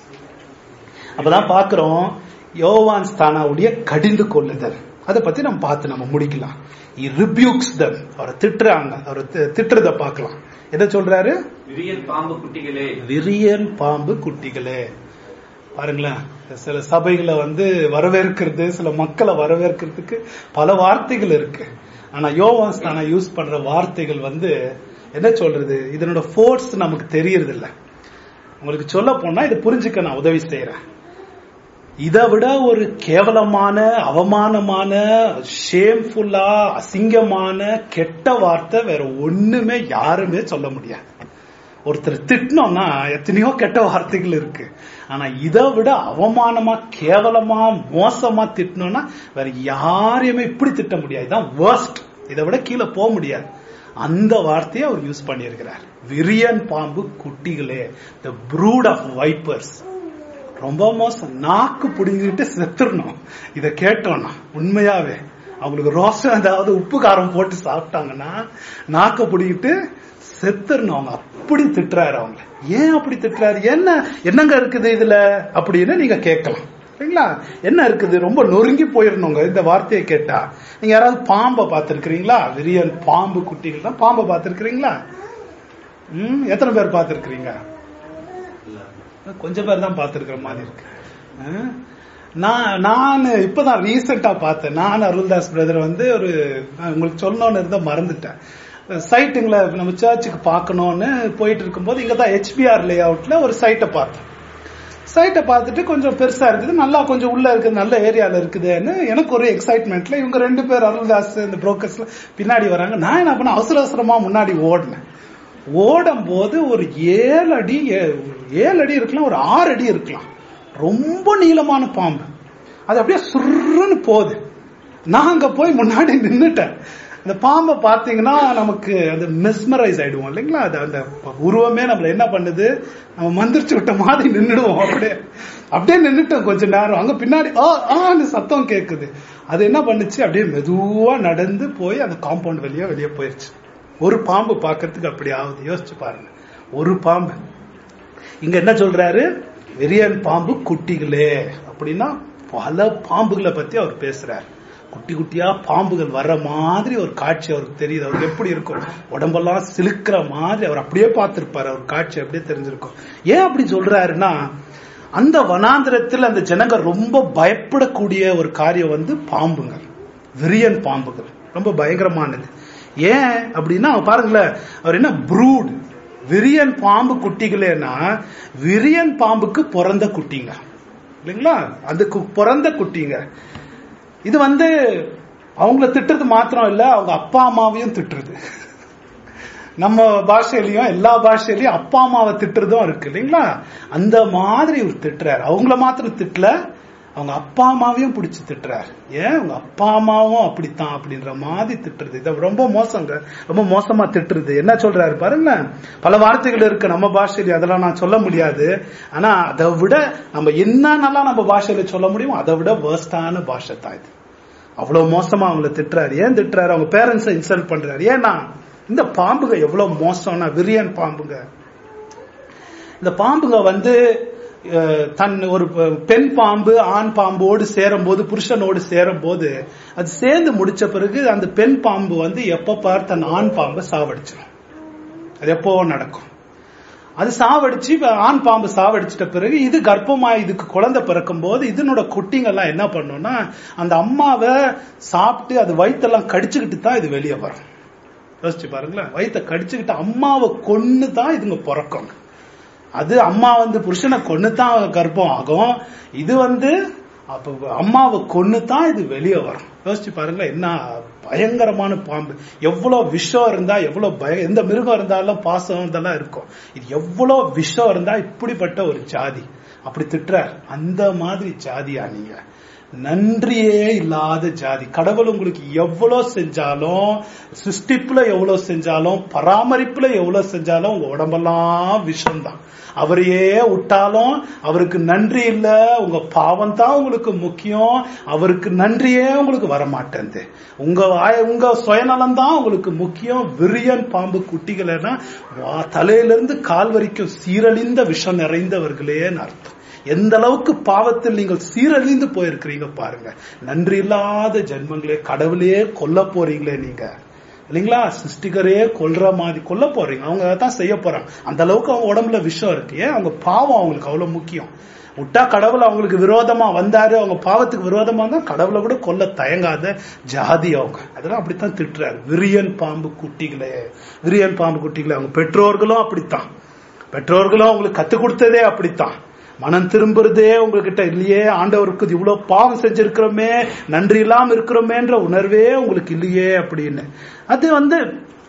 அப்பதான் பாக்குறோம் யோவான் ஸ்தானாவுடைய கடிந்து கொள்ளுதல் அதை பத்தி நம்ம பார்த்து நம்ம முடிக்கலாம் ரிபியூக்ஸ் தம் அவரை திட்டுறாங்க அவரை தி- திட்டுறத பார்க்கலாம் என்ன சொல்றாரு விரியன் பாம்பு குட்டிகளே விரியன் பாம்பு குட்டிகளே பாருங்களேன் சில சபைகளை வந்து வரவேற்கிறது சில மக்களை வரவேற்கிறதுக்கு பல வார்த்தைகள் இருக்கு ஆனா யோவான் ஸ்தானா யூஸ் பண்ற வார்த்தைகள் வந்து என்ன சொல்றது இதனோட ஃபோர்ஸ் நமக்கு தெரியறது இல்ல உங்களுக்கு சொல்ல போனா இதை புரிஞ்சுக்க நான் உதவி செய்யறேன் இதை விட ஒரு கேவலமான அவமானமான ஷேம்ஃபுல்லா அசிங்கமான கெட்ட வார்த்தை வேற ஒண்ணுமே யாருமே சொல்ல முடியாது ஒருத்தர் திட்டினோம்னா எத்தனையோ கெட்ட வார்த்தைகள் இருக்கு ஆனா இதை விட அவமானமா கேவலமா மோசமா திட்டினோம்னா வேற யாரையுமே இப்படி திட்ட முடியாது இதான் worst இதை விட கீழே போக முடியாது அந்த வார்த்தையை அவர் யூஸ் பண்ணியிருக்கிறார் விரியன் பாம்பு குட்டிகளே த ப்ரூட் ஆஃப் வைப்பர்ஸ் ரொம்ப மோசம் நாக்கு பிடிங்கிட்டு செத்துடணும் இத கேட்டோம்னா உண்மையாவே அவங்களுக்கு ரோசம் ஏதாவது உப்பு காரம் போட்டு சாப்பிட்டாங்கன்னா நாக்க பிடிக்கிட்டு செத்துடணும் அவங்க அப்படி திட்டுறாரு அவங்க ஏன் அப்படி திட்டுறாரு என்ன என்னங்க இருக்குது இதுல அப்படின்னு நீங்க கேட்கலாம் சரிங்களா என்ன இருக்குது ரொம்ப நொறுங்கி போயிடணுங்க இந்த வார்த்தையை கேட்டா நீங்க யாராவது பாம்பை பார்த்திருக்கிறீங்களா விரியன் பாம்பு குட்டிகள் தான் பாம்பை பார்த்திருக்கிறீங்களா ம் எத்தனை பேர் பார்த்திருக்கிறீங்க கொஞ்சம் பேர் தான் பார்த்திருக்கிற மாதிரி இருக்கு அஹ், நான் நான் இப்பதான் ரீசெண்டா பார்த்தேன் நான் அருள்தாஸ் பிரதர் வந்து ஒரு நான் உங்களுக்கு சொல்லணும்னு இருந்தா மறந்துட்டேன் சைட்டுங்களை நம்ம சர்ச்சுக்கு பார்க்கணும்னு போயிட்டு இருக்கும்போது இங்க தான் ஹெச்பிஆர் லே அவுட்ல ஒரு சைட்டை பார்த்தேன் சைட்டை பார்த்துட்டு கொஞ்சம் பெருசா இருக்குது நல்லா கொஞ்சம் உள்ள இருக்குது நல்ல ஏரியால இருக்குதுன்னு எனக்கு ஒரு எக்ஸைட்மெண்ட்ல இவங்க ரெண்டு பேர் அருள்தாஸ் இந்த புரோக்கர்ஸ்ல பின்னாடி வராங்க நான் என்ன பண்ண அவசர அவசரமா முன்னாடி ஓடினேன் ஓடும் போது ஒரு ஏழு அடி ஏ- ஏழு அடி இருக்கலாம் ஒரு ஆறு அடி இருக்கலாம் ரொம்ப நீளமான பாம்பு அது அப்படியே சுருன்னு போகுது நான் அங்க போய் முன்னாடி நின்னுட்டேன் அந்த பாம்பை பாத்தீங்கன்னா நமக்கு அது மெஸ்மரைஸ் ஆயிடுவோம் இல்லைங்களா அது அந்த உருவமே நம்மள என்ன பண்ணுது நம்ம மந்திரிச்சு விட்ட மாதிரி நின்னுடுவோம் அப்படியே அப்படியே நின்னுட்டோம் கொஞ்ச நேரம் அங்க பின்னாடி ஆ ஆன்னு சத்தம் கேக்குது அது என்ன பண்ணுச்சு அப்படியே மெதுவா நடந்து போய் அந்த காம்பவுண்ட் வெளியே வெளியே போயிருச்சு ஒரு பாம்பு பார்க்கிறதுக்கு அப்படி ஆகுது யோசிச்சு பாருங்க ஒரு பாம்பு இங்க என்ன சொல்றாரு வெறியன் பாம்பு குட்டிகளே அப்படின்னா பல பாம்புகளை பத்தி அவர் பேசுறாரு குட்டி குட்டியா பாம்புகள் வர்ற மாதிரி ஒரு காட்சி அவருக்கு தெரியுது அவருக்கு எப்படி இருக்கும் உடம்பெல்லாம் சிலுக்கிற மாதிரி அவர் அப்படியே பார்த்திருப்பாரு அவர் காட்சி அப்படியே தெரிஞ்சிருக்கும் ஏன் அப்படி சொல்றாருன்னா அந்த வனாந்திரத்தில் அந்த ஜனங்க ரொம்ப பயப்படக்கூடிய ஒரு காரியம் வந்து பாம்புங்கள் விரியன் பாம்புகள் ரொம்ப பயங்கரமானது ஏன் அப்படின்னா பாருங்களேன் அவர் என்ன ப்ரூட் விரியன் பாம்பு குட்டிகளேனா விரியன் பாம்புக்கு பிறந்த குட்டிங்க இல்லைங்களா அதுக்கு பிறந்த குட்டிங்க இது வந்து அவங்கள திட்டுறது மாத்திரம் இல்ல அவங்க அப்பா அம்மாவையும் திட்டுறது நம்ம பாஷையிலயும் எல்லா பாஷையிலயும் அப்பா அம்மாவை திட்டுறதும் இருக்கு இல்லைங்களா அந்த மாதிரி ஒரு திட்டுறாரு அவங்கள மாத்திரம் திட்டல அவங்க அப்பா அம்மாவையும் பிடிச்சு திட்டுறாரு ஏன் அவங்க அப்பா அம்மாவும் அப்படித்தான் அப்படின்ற மாதிரி திட்டுறது இது ரொம்ப மோசங்க ரொம்ப மோசமா திட்டுறது என்ன சொல்றாரு பாருங்களேன் பல வார்த்தைகள் இருக்கு நம்ம பாஷையில அதெல்லாம் நான் சொல்ல முடியாது ஆனா அதை விட நம்ம என்னன்னெல்லாம் நம்ம பாஷையில சொல்ல முடியுமோ அதை விட வேர்ஸ்டான பாஷை தான் இது அவ்வளவு மோசமா அவங்கள திட்டுறாரு ஏன் திட்டுறாரு அவங்க பேரண்ட்ஸை இன்சல்ட் பண்றாரு ஏன்னா இந்த பாம்புங்க எவ்வளவு மோசம்னா விரியன் பாம்புங்க இந்த பாம்புங்க வந்து அஹ், தன் ஒரு ப- பெண் பாம்பு ஆண் பாம்போடு சேரும்போது புருஷனோடு சேரும்போது அது சேர்ந்து முடிச்ச பிறகு அந்த பெண் பாம்பு வந்து எப்ப பார் தன் ஆண் பாம்பை சாவடிச்சிடும் அது எப்போ நடக்கும் அது சாவடிச்சு இப்ப ஆண் பாம்பு சாவடிச்சிட்ட பிறகு இது கர்ப்பமா இதுக்கு குழந்தை பிறக்கும் போது இதனோட குட்டிங்க எல்லாம் என்ன பண்ணும்னா அந்த அம்மாவை சாப்பிட்டு அது வயித்தெல்லாம் கடிச்சுக்கிட்டு தான் இது வெளியே வரும் யோசிச்சு பாருங்களேன் வயித்தை கடிச்சுக்கிட்டு அம்மாவை கொன்னு தான் இதுங்க பிறக்கும் அது அம்மா வந்து புருஷனை கொன்னு தான் கர்ப்பம் ஆகும் இது வந்து அப்ப அம்மாவை கொன்னு தான் இது வெளியே வரும் யோசிச்சு பாருங்களேன் என்ன பயங்கரமான பாம்பு எவ்வளவு விஷம் இருந்தா எவ்வளவு பய எந்த மிருகம் இருந்தாலும் பாசம் இதெல்லாம் இருக்கும் இது எவ்வளவு விஷம் இருந்தா இப்படிப்பட்ட ஒரு ஜாதி அப்படி திட்டுறார் அந்த மாதிரி ஜாதியா நீங்க நன்றியே இல்லாத ஜாதி கடவுள் உங்களுக்கு எவ்வளவு செஞ்சாலும் சிருஷ்டிப்புல எவ்வளவு செஞ்சாலும் பராமரிப்புல எவ்வளவு செஞ்சாலும் உங்க உடம்பெல்லாம் விஷம்தான் அவரையே விட்டாலும் அவருக்கு நன்றி இல்ல உங்க பாவம் தான் உங்களுக்கு முக்கியம் அவருக்கு நன்றியே உங்களுக்கு வர மாட்டேங்குது உங்க வாய- உங்க சுயநலம் தான் உங்களுக்கு முக்கியம் விரியன் பாம்பு குட்டிகளேனா வா- தலையிலிருந்து கால் வரைக்கும் சீரழிந்த விஷம் நிறைந்தவர்களேன்னு அர்த்தம் எந்த அளவுக்கு பாவத்தில் நீங்கள் சீரழிந்து போயிருக்கிறீங்க பாருங்க நன்றி இல்லாத ஜென்மங்களே கடவுளையே கொல்ல போறீங்களே நீங்க இல்லைங்களா சிருஷ்டிகரே கொல்ற மாதிரி கொல்ல போறீங்க அவங்க தான் செய்ய போறாங்க அந்த அளவுக்கு அவங்க உடம்புல விஷம் இருக்கு ஏன் அவங்க பாவம் அவங்களுக்கு அவ்வளவு முக்கியம் விட்டா கடவுள் அவங்களுக்கு விரோதமா வந்தாரு அவங்க பாவத்துக்கு விரோதமா இருந்தா கடவுளை கூட கொல்ல தயங்காத ஜாதி அவங்க அதெல்லாம் அப்படித்தான் திட்டுறாரு விரியன் பாம்பு குட்டிகளே விரியன் பாம்பு குட்டிகளே அவங்க பெற்றோர்களும் அப்படித்தான் பெற்றோர்களும் உங்களுக்கு கத்து கொடுத்ததே அப்படித்தான் மனம் திரும்புறதே உங்ககிட்ட இல்லையே ஆண்டவருக்கு இவ்வளவு பாவம் செஞ்சிருக்கிறோமே நன்றி இல்லாம இருக்கிறோமேன்ற உணர்வே உங்களுக்கு இல்லையே அப்படின்னு அது வந்து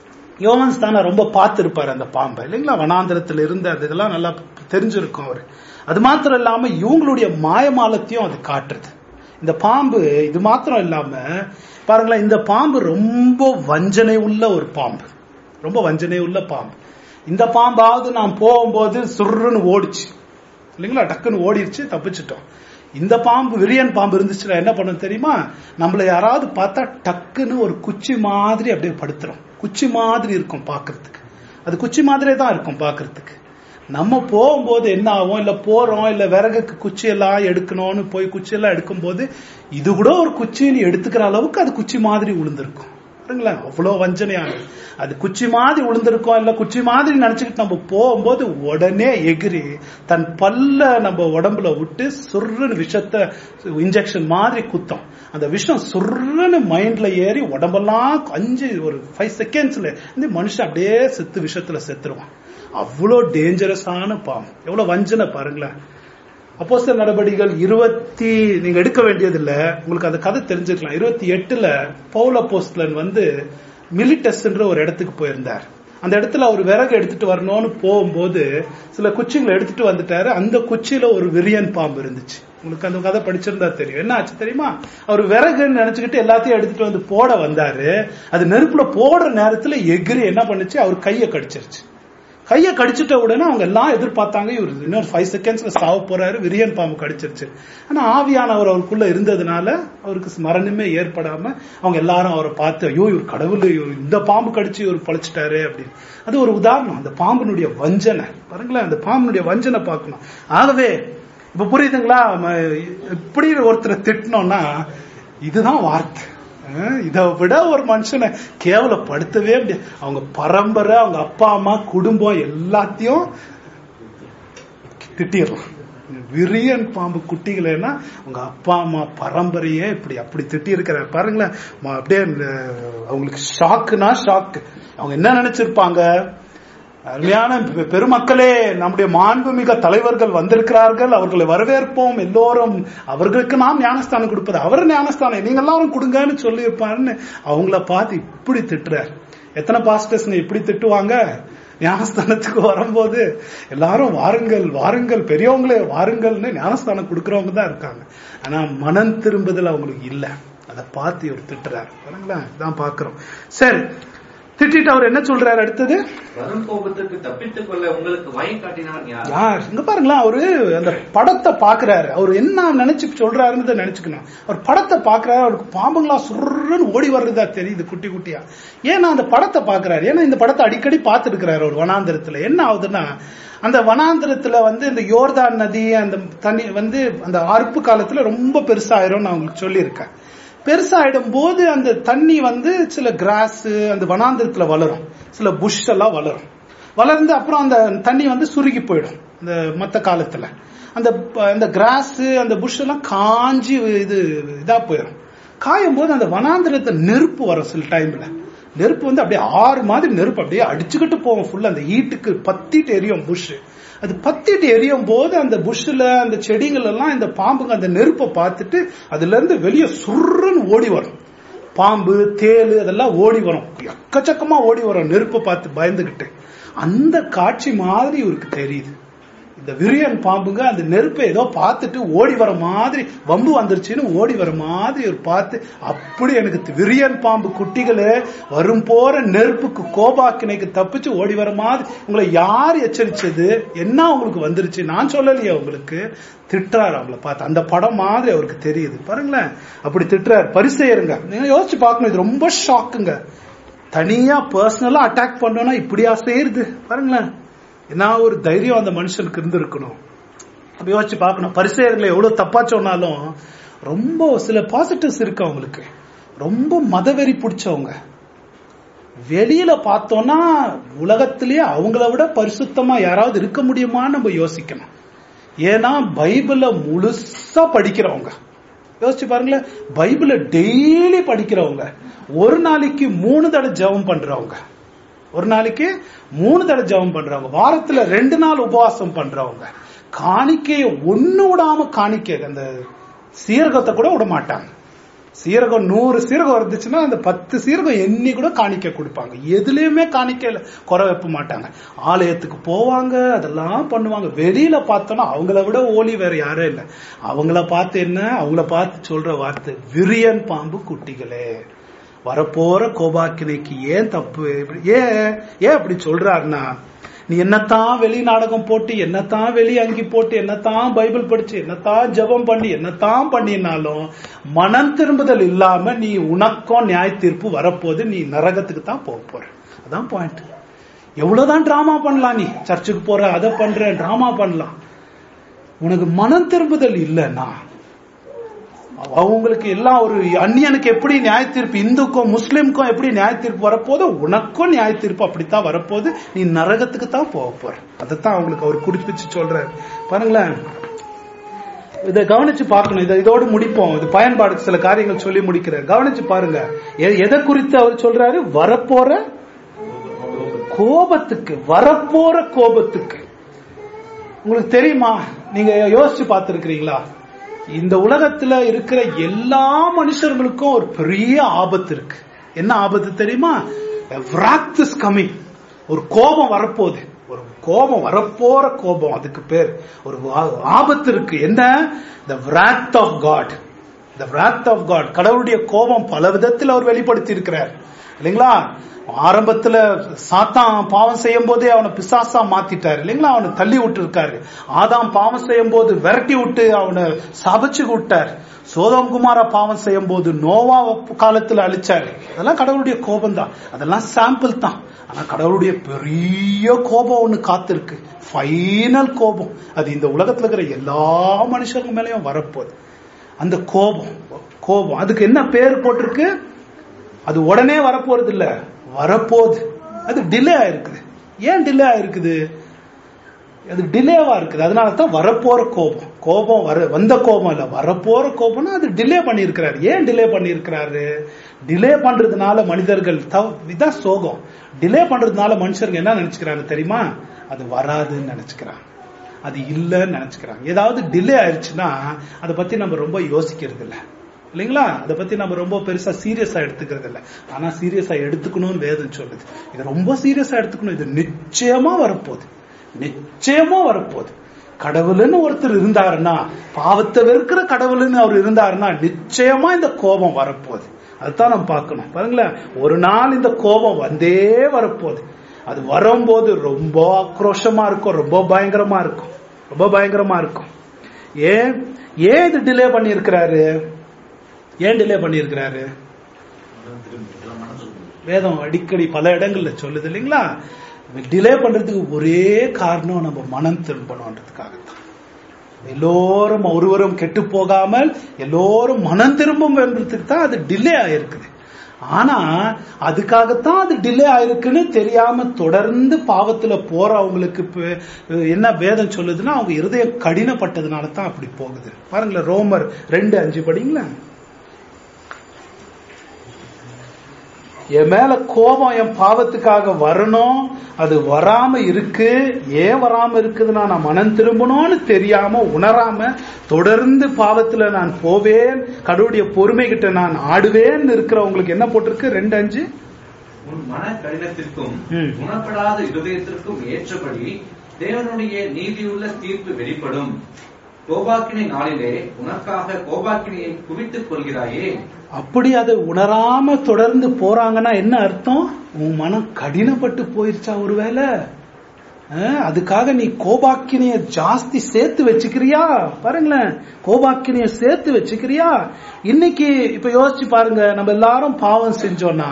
யோவன் ஸ்தான ரொம்ப பார்த்திருப்பாரு அந்த பாம்பை இல்லைங்களா வனாந்திரத்துல இருந்து அது இதெல்லாம் நல்லா தெரிஞ்சிருக்கும் அவரு அது மாத்திரம் இல்லாம இவங்களுடைய மாயமாலத்தையும் அது காட்டுறது இந்த பாம்பு இது மாத்திரம் இல்லாம பாருங்களேன் இந்த பாம்பு ரொம்ப வஞ்சனை உள்ள ஒரு பாம்பு ரொம்ப வஞ்சனை உள்ள பாம்பு இந்த பாம்பாவது நான் போகும்போது சுருன்னு ஓடிச்சு இல்லைங்களா டக்குன்னு ஓடிடுச்சு தப்பிச்சிட்டோம் இந்த பாம்பு விரியன் பாம்பு இருந்துச்சுன்னா என்ன பண்ணும் தெரியுமா நம்மள யாராவது பார்த்தா டக்குன்னு ஒரு குச்சி மாதிரி அப்படியே படுத்துரும் குச்சி மாதிரி இருக்கும் பார்க்கிறதுக்கு அது குச்சி மாதிரியே தான் இருக்கும் பார்க்கிறதுக்கு நம்ம போகும்போது என்ன ஆகும் இல்ல போறோம் இல்ல விறகுக்கு குச்சி எல்லாம் எடுக்கணும்னு போய் குச்சி எல்லாம் எடுக்கும்போது இது கூட ஒரு குச்சின்னு எடுத்துக்கிற அளவுக்கு அது குச்சி மாதிரி விழுந்திருக்கும் பாருங்களேன் அவ்வளவு வஞ்சனையானது அது குச்சி மாதிரி விழுந்திருக்கோம் இல்ல குச்சி மாதிரி நினைச்சுக்கிட்டு நம்ம போகும்போது உடனே எகிரி தன் பல்ல நம்ம உடம்புல விட்டு சுருன்னு விஷத்தை இன்ஜெக்ஷன் மாதிரி குத்தம் அந்த விஷம் சுருன்னு மைண்ட்ல ஏறி உடம்பெல்லாம் அஞ்சு ஒரு ஃபைவ் செகண்ட்ஸ்ல இந்த மனுஷன் அப்படியே செத்து விஷத்துல செத்துருவான் அவ்வளோ டேஞ்சரஸான பாம்பு எவ்வளவு வஞ்சனை பாருங்களேன் அப்போஸ்தலர் நடவடிக்கைகள் இருபத்தி நீங்க எடுக்க வேண்டியதில்ல உங்களுக்கு அந்த கதை தெரிஞ்சுக்கலாம் இருபத்தி எட்டுல பவுல் அப்போஸ்தலன் வந்து மிலிட்டஸ்ன்ற ஒரு இடத்துக்கு போயிருந்தார் அந்த இடத்துல அவர் விறகு எடுத்துட்டு வரணும்னு போகும்போது சில குச்சிங்களை எடுத்துட்டு வந்துட்டாரு அந்த குச்சியில ஒரு விரியன் பாம்பு இருந்துச்சு உங்களுக்கு அந்த கதை படிச்சிருந்தா தெரியும் என்ன ஆச்சு தெரியுமா அவர் விறகுன்னு நினைச்சுக்கிட்டு எல்லாத்தையும் எடுத்துட்டு வந்து போட வந்தாரு அது நெருப்புல போடுற நேரத்துல எகிரி என்ன பண்ணுச்சு அவர் கையை கடிச்சிருச்சு கையை கடிச்சிட்ட உடனே அவங்க எல்லாம் எதிர்பார்த்தாங்க இவர் இன்னொரு ஃபைவ் செகண்ட்ஸ்ல சாவ போறாரு விரியன் பாம்பு கடிச்சிருச்சு ஆனா ஆவியானவர் அவருக்குள்ள இருந்ததுனால அவருக்கு மரணமே ஏற்படாம அவங்க எல்லாரும் அவரை பார்த்து ஐயோ இவர் கடவுள் இவர் இந்த பாம்பு கடிச்சு இவர் பழிச்சிட்டாரு அப்படின்னு அது ஒரு உதாரணம் அந்த பாம்பினுடைய வஞ்சனை பாருங்களேன் அந்த பாம்பினுடைய வஞ்சனை பார்க்கணும் ஆகவே இப்ப புரியுதுங்களா ம- இப்படி ஒருத்தரை திட்டினோம்னா இதுதான் வார்த்தை அஹ் இதை விட ஒரு மனுஷனை கேவலப்படுத்தவே முடியாது அவங்க பரம்பரை அவங்க அப்பா அம்மா குடும்பம் எல்லாத்தையும் திட்டிடலாம் விரியன் பாம்பு குட்டிகளேன்னா உங்க அப்பா அம்மா பரம்பரையே இப்படி அப்படி திட்டி இருக்கிறார் பாருங்களேன் ம- அப்படியே அஹ், அவங்களுக்கு ஷாக்குனா ஷாக்கு அவங்க என்ன நினைச்சிருப்பாங்க அருமையான பெ- பெருமக்களே நம்முடைய மாண்புமிக தலைவர்கள் வந்திருக்கிறார்கள் அவர்களை வரவேற்போம் எல்லோரும் அவர்களுக்கு நாம் ஞானஸ்தானம் கொடுப்பது அவர் ஞானஸ்தானம் நீங்க எல்லாரும் கொடுங்கன்னு சொல்லியிருப்பாருன்னு அவங்கள பார்த்து இப்படி திட்டுறார் எத்தனை பாஸ்டர்ஸ்ங்க இப்படி திட்டுவாங்க ஞானஸ்தானத்துக்கு வரும்போது எல்லாரும் வாருங்கள் வாருங்கள் பெரியவங்களே வாருங்கள்னு ஞானஸ்தானம் கொடுக்கறவங்க தான் இருக்காங்க ஆனா மனம் திரும்புதல் அவங்களுக்கு இல்ல அதை பார்த்து இவர் திட்டுறாரு பாருங்களேன் இதான் பாக்குறோம் சரி திட்டிட்டு அவர் என்ன சொல்றாரு அடுத்தது வரும் கோபத்துக்கு தப்பித்துக் கொள்ள உங்களுக்கு வழி காட்டினவன் யார் யார் இங்க பாருங்களேன் அவரு அந்த படத்தை பாக்குறாரு அவர் என்ன நினைச்சு சொல்றாருன்னு நினைச்சுக்கணும் அவர் படத்தை பாக்குறாரு அவருக்கு பாம்புங்களா சுருன்னு ஓடி வர்றதா தெரியுது குட்டி குட்டியா ஏன்னா அந்த படத்தை பாக்குறாரு ஏன்னா இந்த படத்தை அடிக்கடி பார்த்துட்டு இருக்கிறாரு ஒரு வனாந்திரத்துல என்ன ஆகுதுன்னா அந்த வனாந்திரத்துல வந்து இந்த யோர்தான் நதி அந்த தண்ணி வந்து அந்த அறுப்பு காலத்துல ரொம்ப பெருசாயிரும் நான் உங்களுக்கு சொல்லியிருக்கேன் பெருசாயிடும் போது அந்த தண்ணி வந்து சில கிராஸ் அந்த வனாந்திரத்துல வளரும் சில புஷ் எல்லாம் வளரும் வளர்ந்து அப்புறம் அந்த தண்ணி வந்து சுருகி போயிடும் இந்த மத்த காலத்துல அந்த ப- அந்த கிராஸ் அந்த புஷ் எல்லாம் காஞ்சி இது இதா போயிடும் காயும் போது அந்த வனாந்திரத்தை நெருப்பு வரும் சில டைம்ல நெருப்பு வந்து அப்படியே ஆறு மாதிரி நெருப்பு அப்படியே அடிச்சுக்கிட்டு போவோம் ஃபுல்லா அந்த ஹீட்டுக்கு பத்திட்டு எரியும் புஷ் அது பத்திட்டு எரியும் போது அந்த புஷ்ல அந்த செடிகள் எல்லாம் இந்த பாம்புங்க அந்த நெருப்பை பார்த்துட்டு அதுல இருந்து வெளியே சுருன்னு ஓடி வரும் பாம்பு தேளு அதெல்லாம் ஓடி வரும் எக்கச்சக்கமா ஓடி வரும் நெருப்பை பார்த்து பயந்துகிட்டு அந்த காட்சி மாதிரி இவருக்கு தெரியுது இந்த விரியன் பாம்புங்க அந்த நெருப்பை ஏதோ பார்த்துட்டு ஓடி வர மாதிரி வம்பு வந்துருச்சுன்னு ஓடி வர மாதிரி ஒரு பார்த்து அப்படி எனக்கு தி- விரியன் பாம்பு குட்டிகளே வரும் போற நெருப்புக்கு கோபாக்கினைக்கு தப்பிச்சு ஓடி வர மாதிரி உங்களை யார் எச்சரிச்சது என்ன உங்களுக்கு வந்துருச்சு நான் சொல்லலையே உங்களுக்கு திட்டுறாரு அவங்கள பார்த்து அந்த படம் மாதிரி அவருக்கு தெரியுது பாருங்களேன் அப்படி திட்டுறாரு பரிசெயருங்க நீங்க யோசிச்சு பார்க்கணும் இது ரொம்ப ஷாக்குங்க தனியா பர்சனலா அட்டாக் பண்ணோம்னா இப்படியா செய்யுது பாருங்களேன் என்ன ஒரு தைரியம் அந்த மனுஷனுக்கு இருந்திருக்கணும் அப்ப யோசிச்சு பார்க்கணும் பரிசெயர்களை எவ்வளவு தப்பா சொன்னாலும் ரொம்ப சில பாசிட்டிவ்ஸ் இருக்கு அவங்களுக்கு ரொம்ப மதவெறி பிடிச்சவங்க வெளியில பார்த்தோம்னா உலகத்திலேயே அவங்கள விட பரிசுத்தமா யாராவது இருக்க முடியுமான்னு நம்ம யோசிக்கணும் ஏன்னா பைபிளை முழுசா படிக்கிறவங்க யோசிச்சு பாருங்களேன் பைபிளை டெய்லி படிக்கிறவங்க ஒரு நாளைக்கு மூணு தடவை ஜெபம் பண்றவங்க ஒரு நாளைக்கு மூணு தடவை ஜெபம் பண்றவங்க வாரத்துல ரெண்டு நாள் உபவாசம் பண்றவங்க காணிக்கைய ஒண்ணு விடாம காணிக்கை அந்த சீரகத்தை கூட விட மாட்டாங்க சீரகம் நூறு சீரகம் இருந்துச்சுன்னா அந்த பத்து சீரகம் எண்ணி கூட காணிக்க கொடுப்பாங்க எதுலயுமே காணிக்கையில குறை வைக்க மாட்டாங்க ஆலயத்துக்கு போவாங்க அதெல்லாம் பண்ணுவாங்க வெளியில பார்த்தோன்னா அவங்கள விட ஓலி வேற யாரும் இல்லை அவங்கள பார்த்து என்ன அவங்கள பார்த்து சொல்ற வார்த்தை விரியன் பாம்பு குட்டிகளே வரப்போற கோபாக்கினைக்கு ஏன் தப்பு இப்படி- ஏன் ஏன் அப்படி சொல்றாருன்னா நீ என்னத்தான் வெளி நாடகம் போட்டு என்னத்தான் வெளி அங்கி போட்டு என்னத்தான் பைபிள் படிச்சு என்னத்தான் ஜெபம் பண்ணி என்னத்தான் பண்ணினாலும் மனம் திரும்புதல் இல்லாம நீ உனக்கும் நியாய தீர்ப்பு வரப்போது நீ நரகத்துக்கு தான் போக போற அதான் பாயிண்ட் எவ்வளவுதான் டிராமா பண்ணலாம் நீ சர்ச்சுக்கு போற அதை பண்ற டிராமா பண்ணலாம் உனக்கு மனம் திரும்புதல் இல்லைன்னா அவங்களுக்கு எல்லாம் ஒரு அந்நியனுக்கு எப்படி நியாய தீர்ப்பு இந்துக்கும் முஸ்லிம்க்கும் எப்படி நியாய தீர்ப்பு வரப்போது உனக்கும் நியாய தீர்ப்பு அப்படித்தான் வரப்போது நீ நரகத்துக்கு தான் போக போற அதைத்தான் அவங்களுக்கு அவர் குறிப்பிச்சு சொல்றாரு பாருங்களேன் இதை கவனிச்சு பார்க்கணும் இதை இதோடு முடிப்போம் இது பயன்பாடு சில காரியங்கள் சொல்லி முடிக்கிறார் கவனிச்சு பாருங்க எ- எதை குறித்து அவர் சொல்றாரு வரப்போற கோபத்துக்கு வரப்போற கோபத்துக்கு உங்களுக்கு தெரியுமா நீங்க யோசிச்சு பார்த்திருக்கிறீங்களா இந்த உலகத்துல இருக்கிற எல்லா மனுஷர்களுக்கும் ஒரு பெரிய ஆபத்து இருக்கு என்ன ஆபத்து தெரியுமா wrath is coming ஒரு கோபம் வரப்போகுது ஒரு கோபம் வரப்போற கோபம் அதுக்கு பேர் ஒரு ஆ- ஆபத்து இருக்கு என்ன the wrath of god the wrath of god கடவுளுடைய கோபம் பல விதத்தில் அவர் வெளிப்படுத்தி இருக்கிறார் இல்லைங்களா ஆரம்பத்துல சாத்தான் பாவம் செய்யும் போதே அவனை பிசாசா மாத்திட்டாரு இல்லைங்களா அவனை தள்ளி விட்டு இருக்காரு ஆதாம் பாவம் செய்யும் போது விரட்டி விட்டு அவனை சபச்சு விட்டார் சோதம் குமாரா பாவம் செய்யும் போது நோவா காலத்துல அழிச்சாரு அதெல்லாம் கடவுளுடைய கோபம் தான் அதெல்லாம் சாம்பிள் தான் ஆனா கடவுளுடைய பெரிய கோபம் ஒண்ணு காத்திருக்கு ஃபைனல் கோபம் அது இந்த உலகத்துல இருக்கிற எல்லா மனுஷங்க மேலயும் வரப்போகுது அந்த கோபம் கோபம் அதுக்கு என்ன பேர் போட்டிருக்கு அது உடனே வரப்போறது இல்ல வரப்போகுது அது டிலே ஆயிருக்குது ஏன் டிலே ஆயிருக்குது அது டிலேவா இருக்குது அதனால தான் வரப்போற கோபம் கோபம் வர வந்த கோபம் இல்ல வரப்போற கோபம்னா அது டிலே பண்ணியிருக்கிறாரு ஏன் டிலே பண்ணியிருக்கிறாரு டிலே பண்றதுனால மனிதர்கள் தவ- இதான் சோகம் டிலே பண்றதுனால மனுஷர்கள் என்ன நினைச்சுக்கிறாங்க தெரியுமா அது வராதுன்னு நினைச்சுக்கிறாங்க அது இல்லைன்னு நினைச்சுக்கிறாங்க ஏதாவது டிலே ஆயிடுச்சுன்னா அதை பத்தி நம்ம ரொம்ப யோசிக்கிறது இல்ல இல்லைங்களா அதை பத்தி நம்ம ரொம்ப பெருசா சீரியஸா எடுத்துக்கிறது இல்ல ஆனா சீரியஸா எடுத்துக்கணும்னு வேதம் சொல்லுது இது ரொம்ப சீரியஸா எடுத்துக்கணும் இது நிச்சயமா வரப்போகுது நிச்சயமா வரப்போகுது கடவுள்னு ஒருத்தர் இருந்தாருன்னா பாவத்தை வெறுக்கிற கடவுள்னு அவர் இருந்தாருன்னா நிச்சயமா இந்த கோபம் வரப்போகுது அதுதான் நம்ம பார்க்கணும் பாருங்களேன் ஒரு நாள் இந்த கோபம் வந்தே வரப்போகுது அது வரும்போது ரொம்ப ஆக்ரோஷமா இருக்கும் ரொம்ப பயங்கரமா இருக்கும் ரொம்ப பயங்கரமா இருக்கும் ஏன் ஏன் இது டிலே பண்ணியிருக்கிறாரு ஏன் டிலே பண்ணியிருக்கிறாரு வேதம் அடிக்கடி பல இடங்கள்ல சொல்லுது இல்லைங்களா டிலே பண்றதுக்கு ஒரே காரணம் நம்ம மனம் திரும்பணுன்றதுக்காகத்தான் எல்லோரும் ஒருவரும் கெட்டு போகாமல் எல்லோரும் மனம் திரும்பும் என்றதுக்கு தான் அது டிலே ஆயிருக்குது ஆனா அதுக்காகத்தான் அது டிலே ஆயிருக்குன்னு தெரியாம தொடர்ந்து பாவத்துல போறவங்களுக்கு இப்ப என்ன வேதம் சொல்லுதுன்னா அவங்க இருதயம் கடினப்பட்டதுனால தான் அப்படி போகுது பாருங்களேன் ரோமர் ரெண்டு அஞ்சு படிங்களேன் என் மேல கோபம் என் பாவத்துக்காக வரணும் அது வராம இருக்கு ஏன் வராம இருக்குதுன்னா நான் மனம் திரும்பணும்னு தெரியாம உணராம தொடர்ந்து பாவத்துல நான் போவேன் கடவுளுடைய பொறுமை கிட்ட நான் ஆடுவேன் இருக்கிறவங்களுக்கு என்ன போட்டிருக்கு ரெண்டு அஞ்சு உன் மன கடினத்திற்கும் ம். குணப்படாத இருதயத்திற்கும் ஏற்றபடி தேவனுடைய நீதியுள்ள தீர்ப்பு வெளிப்படும் கோபாக்கினை நாளிலே உனக்காக கோபாக்கினையை குவித்துக் கொள்கிறாயே அப்படி அதை உணராம தொடர்ந்து போறாங்கன்னா என்ன அர்த்தம் உன் மனம் கடினப்பட்டு போயிருச்சா ஒருவேளை அஹ், அதுக்காக நீ கோபாக்கினைய ஜாஸ்தி சேர்த்து வச்சுக்கிறியா பாருங்களேன் கோபாக்கினைய சேர்த்து வச்சுக்கிறியா இன்னைக்கு இப்ப யோசிச்சு பாருங்க நம்ம எல்லாரும் பாவம் செஞ்சோம்னா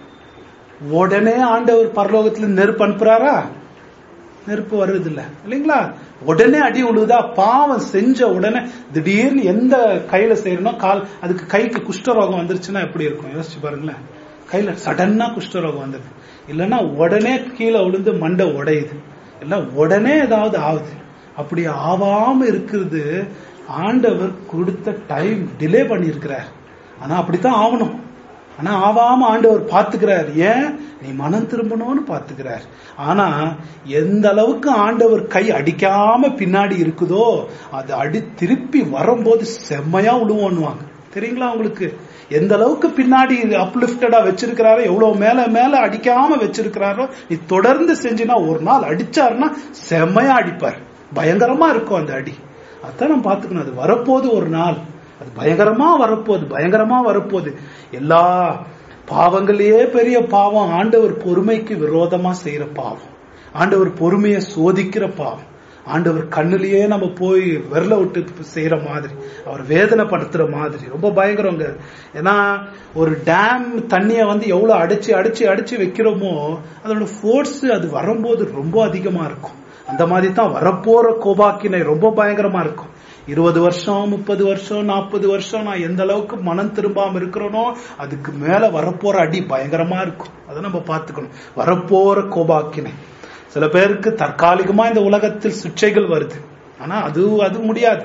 உடனே ஆண்டவர் பரலோகத்துல நெருப்பு அனுப்புறாரா நெருப்பு வருது இல்ல இல்லைங்களா உடனே அடி உழுதா பாவம் செஞ்ச உடனே திடீர்னு எந்த கையில செய்யறனோ கால் அதுக்கு கைக்கு குஷ்டரோகம் வந்துருச்சுன்னா எப்படி இருக்கும் யோசிச்சு பாருங்களேன் கையில சடனா குஷ்டரோகம் வந்துடுது இல்லைன்னா உடனே கீழே விழுந்து மண்டை உடையுது இல்ல உடனே ஏதாவது ஆகுது அப்படி ஆவாம இருக்கிறது ஆண்டவர் கொடுத்த டைம் டிலே பண்ணியிருக்கிறார் ஆனா அப்படித்தான் ஆகணும் ஆனா ஆவாம ஆண்டவர் பாத்துக்கிறார் ஏன் நீ மனம் திரும்பணும்னு பாத்துக்கிறார் ஆனா எந்த அளவுக்கு ஆண்டவர் கை அடிக்காம பின்னாடி இருக்குதோ அது அடி திருப்பி வரும்போது செம்மையா உழுவோன்னுவாங்க தெரியுங்களா உங்களுக்கு எந்த அளவுக்கு பின்னாடி அப்லிப்டடா வச்சிருக்கிறாரோ எவ்வளவு மேல மேல அடிக்காம வச்சிருக்கிறாரோ நீ தொடர்ந்து செஞ்சினா ஒரு நாள் அடிச்சாருன்னா செம்மையா அடிப்பார் பயங்கரமா இருக்கும் அந்த அடி அதான் நம்ம பாத்துக்கணும் அது வரப்போது ஒரு நாள் அது பயங்கரமா வரப்போகுது பயங்கரமா வரப்போகுது எல்லா பாவங்களையே பெரிய பாவம் ஆண்டவர் பொறுமைக்கு விரோதமா செய்யற பாவம் ஆண்டவர் பொறுமையை சோதிக்கிற பாவம் ஆண்டவர் கண்ணுலயே நம்ம போய் விரல விட்டு செய்யற மாதிரி அவர் வேதனைப்படுத்துற மாதிரி ரொம்ப பயங்கரங்க ஏன்னா ஒரு டேம் தண்ணிய வந்து எவ்வளவு அடிச்சு அடிச்சு அடிச்சு வைக்கிறோமோ அதோட ஃபோர்ஸ் அது வரும்போது ரொம்ப அதிகமா இருக்கும் அந்த மாதிரி தான் வரப்போற கோபாக்கினை ரொம்ப பயங்கரமா இருக்கும் இருபது வருஷம் முப்பது வருஷம் நாற்பது வருஷம் நான் எந்த அளவுக்கு மனம் திரும்பாம இருக்கிறேனோ அதுக்கு மேல வரப்போற அடி பயங்கரமா இருக்கும் அதை நம்ம பார்த்துக்கணும் வரப்போற கோபாக்கினை சில பேருக்கு தற்காலிகமா இந்த உலகத்தில் சிக்ஷைகள் வருது ஆனா அது அது முடியாது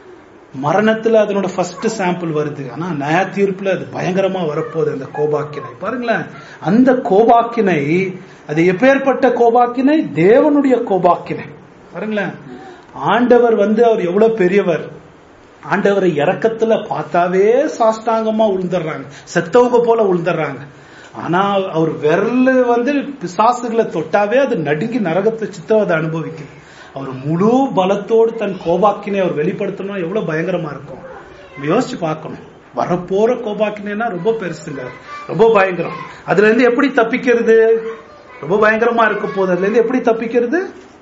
மரணத்துல அதனோட ஃபர்ஸ்ட் சாம்பிள் வருது ஆனா நயா தீர்ப்புல அது பயங்கரமா வரப்போகுது அந்த கோபாக்கினை பாருங்களேன் அந்த கோபாக்கினை அது எப்பேற்பட்ட கோபாக்கினை தேவனுடைய கோபாக்கினை பாருங்களேன் ஆண்டவர் வந்து அவர் எவ்வளவு பெரியவர் ஆண்டவரை இறக்கத்துல பார்த்தாவே சாஷ்டாங்கமா உளுந்துடுறாங்க செத்தவங்க போல உளுந்துடுறாங்க ஆனா அவர் விரல் வந்து பிசாசுகளை தொட்டாவே அது நடுங்கி நரகத்தை சித்தவதை அனுபவிக்குது அவர் முழு பலத்தோடு தன் கோபாக்கினை அவர் வெளிப்படுத்தணும் எவ்வளவு பயங்கரமா இருக்கும் நம்ம யோசிச்சு பார்க்கணும் வரப்போற கோபாக்கினா ரொம்ப பெருசுங்க ரொம்ப பயங்கரம் அதுல இருந்து எப்படி தப்பிக்கிறது ரொம்ப பயங்கரமா இருக்க போது அதுல இருந்து எப்படி தப்பிக்கிறது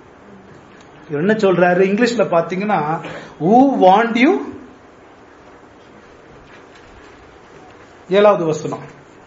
இவர் என்ன சொல்றாரு இங்கிலீஷ்ல பாத்தீங்கன்னா ஊ வாண்ட் யூ ஏழாவது வசனம்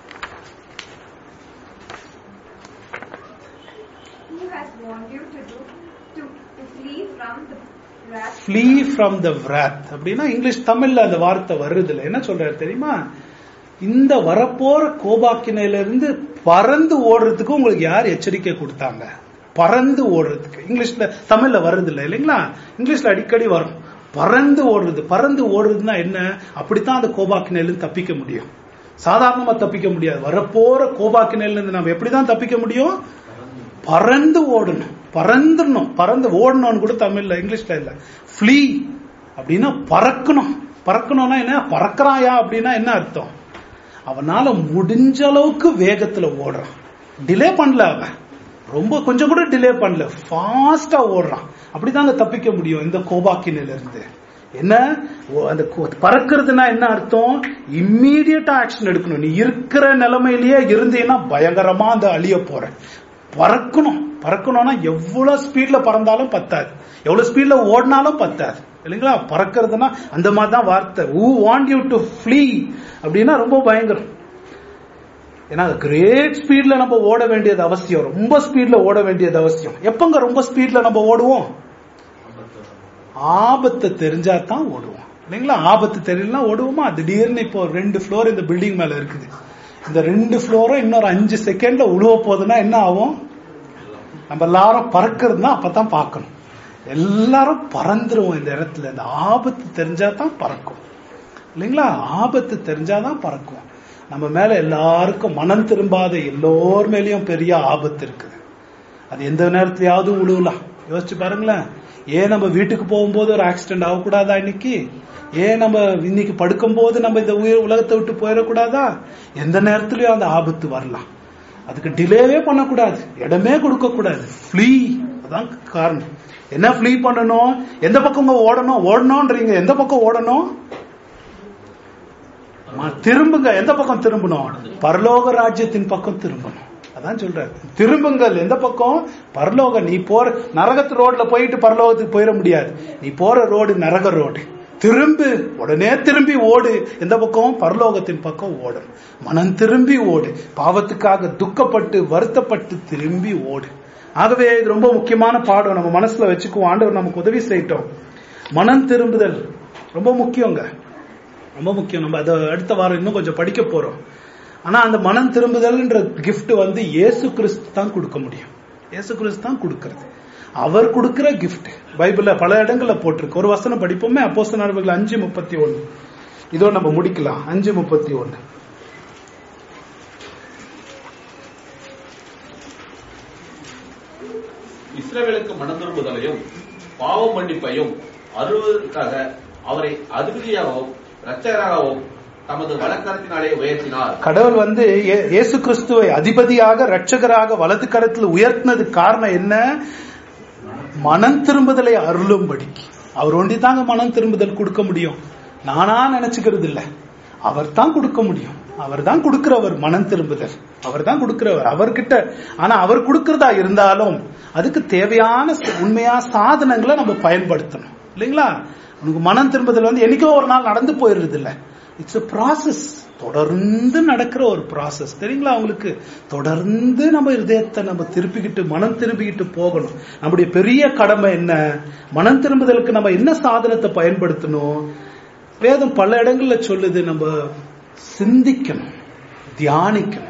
Who has warned you to do to, to flee from the wrath flee from the wrath அப்படின்னா இங்கிலீஷ் தமிழ்ல அந்த வார்த்தை வருது இல்ல என்ன சொல்றாரு தெரியுமா இந்த வரப்போற கோபாக்கினையில இருந்து பறந்து ஓடுறதுக்கு உங்களுக்கு யார் எச்சரிக்கை கொடுத்தாங்க பறந்து ஓடுறதுக்கு இங்கிலீஷ்ல தமிழ்ல வருது இல்ல இல்லைங்களா இங்கிலீஷ்ல அடிக்கடி வரும் பறந்து ஓடுறது பறந்து ஓடுறதுன்னா என்ன அப்படித்தான் அந்த கோபாக்கினையில இருந்து தப்பிக்க முடியும் சாதாரணமா தப்பிக்க முடியாது வரப்போற கோபாக்கினையில இருந்து நம்ம எப்படிதான் தப்பிக்க முடியும் பறந்து ஓடணும் பறந்துடணும் பறந்து ஓடணும்னு கூட தமிழ்ல இங்கிலீஷ்ல இல்ல ஃப்ளீ அப்படின்னா பறக்கணும் பறக்கணும்னா என்ன பறக்கறாயா அப்படின்னா என்ன அர்த்தம் அவனால முடிஞ்ச அளவுக்கு வேகத்துல ஓடுறான் டிலே பண்ணல அவன் ரொம்ப கொஞ்சம் கூட டிலே பண்ணல ஃபாஸ்டா ஓடுறான் அப்படிதாங்க தப்பிக்க முடியும் இந்த கோபாக்கினில இருந்து என்ன ஓ- அந்த கோ- பறக்கிறதுனா என்ன அர்த்தம் இம்மீடியட்டா ஆக்ஷன் எடுக்கணும் நீ இருக்கிற நிலைமையிலேயே இருந்தீங்கன்னா பயங்கரமா அந்த அழிய போற பறக்கணும் பறக்கணும்னா எவ்வளவு ஸ்பீட்ல பறந்தாலும் பத்தாது எவ்வளவு ஸ்பீட்ல ஓடினாலும் பத்தாது இல்லைங்களா பறக்கிறதுனா அந்த மாதிரி தான் வார்த்தை ஊ வாண்ட் யூ டு ஃப்ளீ அப்படின்னா ரொம்ப பயங்கரம் ஏன்னா கிரேட் ஸ்பீட்ல நம்ம ஓட வேண்டியது அவசியம் ரொம்ப ஸ்பீட்ல ஓட வேண்டியது அவசியம் எப்பங்க ரொம்ப ஸ்பீட்ல நம்ம ஓடுவோம் ஆபத்து தெரிஞ்சா தான் ஓடுவோம் இல்லைங்களா ஆபத்து தெரியலனா ஓடுவோமா திடீர்னு இப்போ ரெண்டு ஃப்ளோர் இந்த பில்டிங் மேல இருக்குது இந்த ரெண்டு ஃப்ளோரும் இன்னொரு அஞ்சு செகண்ட்ல உழுவ போகுதுன்னா என்ன ஆகும் நம்ம எல்லாரும் பறக்கிறதுனா அப்பதான் பார்க்கணும் எல்லாரும் பறந்துருவோம் இந்த இடத்துல இந்த ஆபத்து தெரிஞ்சா தான் பறக்கும் இல்லைங்களா ஆபத்து தெரிஞ்சாதான் பறக்கும் நம்ம மேல எல்லாருக்கும் மனம் திரும்பாத எல்லோர் மேலயும் பெரிய ஆபத்து இருக்குது அது எந்த நேரத்திலயாவது உழுவலாம் யோசிச்சு பாருங்களேன் ஏன் நம்ம வீட்டுக்கு போகும்போது ஒரு ஆக்சிடென்ட் ஆகக்கூடாதா இன்னைக்கு ஏன் நம்ம இன்னைக்கு படுக்கும்போது நம்ம இந்த உயிர் உலகத்தை விட்டு போயிடக்கூடாதா எந்த நேரத்திலயும் அந்த ஆபத்து வரலாம் அதுக்கு டிலேவே பண்ணக்கூடாது இடமே கொடுக்க கூடாது ஃப்ளீ அதான் காரணம் என்ன ஃப்ளீ பண்ணணும் எந்த பக்கம் ஓடணும் ஓடணும்ன்றீங்க எந்த பக்கம் ஓடணும் ம- திரும்புங்க எந்த பக்கம் திரும்பணும் பரலோக ராஜ்யத்தின் பக்கம் திரும்பணும் அதான் சொல்றாரு திரும்புங்கள் எந்த பக்கம் பரலோக நீ போற நரகத்து ரோட்ல போயிட்டு பரலோகத்துக்கு போயிட முடியாது நீ போற ரோடு நரக ரோடு திரும்பு உடனே திரும்பி ஓடு எந்த பக்கம் பரலோகத்தின் பக்கம் ஓடும் மனம் திரும்பி ஓடு பாவத்துக்காக துக்கப்பட்டு வருத்தப்பட்டு திரும்பி ஓடு ஆகவே இது ரொம்ப முக்கியமான பாடம் நம்ம மனசுல வச்சுக்குவோம் ஆண்டவர் நமக்கு உதவி செய்யட்டும் மனம் திரும்புதல் ரொம்ப முக்கியங்க ரொம்ப முக்கியம் நம்ம அதை அடுத்த வாரம் இன்னும் கொஞ்சம் படிக்க போறோம் ஆனா அந்த மனம் திரும்புதல்ன்ற gift வந்து இயேசு கிறிஸ்து தான் கொடுக்க முடியும் இயேசு கிறிஸ்து தான் கொடுக்கிறது அவர் கொடுக்கிற gift பைபிள்ல பல இடங்கள்ல போட்டிருக்கு ஒரு வசனம் படிப்போமே அப்போஸ்தலர் நடவடிக்கைகள் அஞ்சு முப்பத்தி ஒண்ணு இதோ நம்ம முடிக்கலாம் அஞ்சு முப்பத்தி ஒண்ணு இஸ்ரவேலுக்கு மனம் திரும்புதலையும் பாவ மன்னிப்பையும் அருள்வதற்காக அவரை அதிபதியாகவும் இரட்சகராகவும் தமது வழக்கரத்தினாலே உயர்த்தினார் கடவுள் வந்து இயே- இயேசு கிறிஸ்துவை அதிபதியாக ரட்சகராக வலது கரத்தில் உயர்த்தினதுக்கு காரணம் என்ன மனம் திரும்புதலை அருளும்படிக்கு அவர் ஒண்டி தாங்க மனம் திரும்புதல் கொடுக்க முடியும் நானா நினைச்சுக்கிறது இல்ல அவர் தான் கொடுக்க முடியும் அவர் தான் கொடுக்கிறவர் மனம் திரும்புதல் அவர் தான் கொடுக்கிறவர் அவர்கிட்ட ஆனா அவர் கொடுக்கிறதா இருந்தாலும் அதுக்கு தேவையான ச- உண்மையா சாதனங்களை நம்ம பயன்படுத்தணும் இல்லைங்களா உனக்கு மனம் திரும்புதல் வந்து என்னைக்கோ ஒரு நாள் நடந்து போயிடுறது இல்ல இட்ஸ் a ப்ராசஸ் தொடர்ந்து நடக்கிற ஒரு ப்ராசஸ் தெரியுங்களா உங்களுக்கு தொடர்ந்து நம்ம இதயத்தை நம்ம திருப்பிக்கிட்டு மனம் திரும்பிக்கிட்டு போகணும் நம்முடைய பெரிய கடமை என்ன மனம் திரும்புதலுக்கு நம்ம என்ன சாதனத்தை பயன்படுத்தணும் வேதம் பல இடங்கள்ல சொல்லுது நம்ம சிந்திக்கணும் தியானிக்கணும்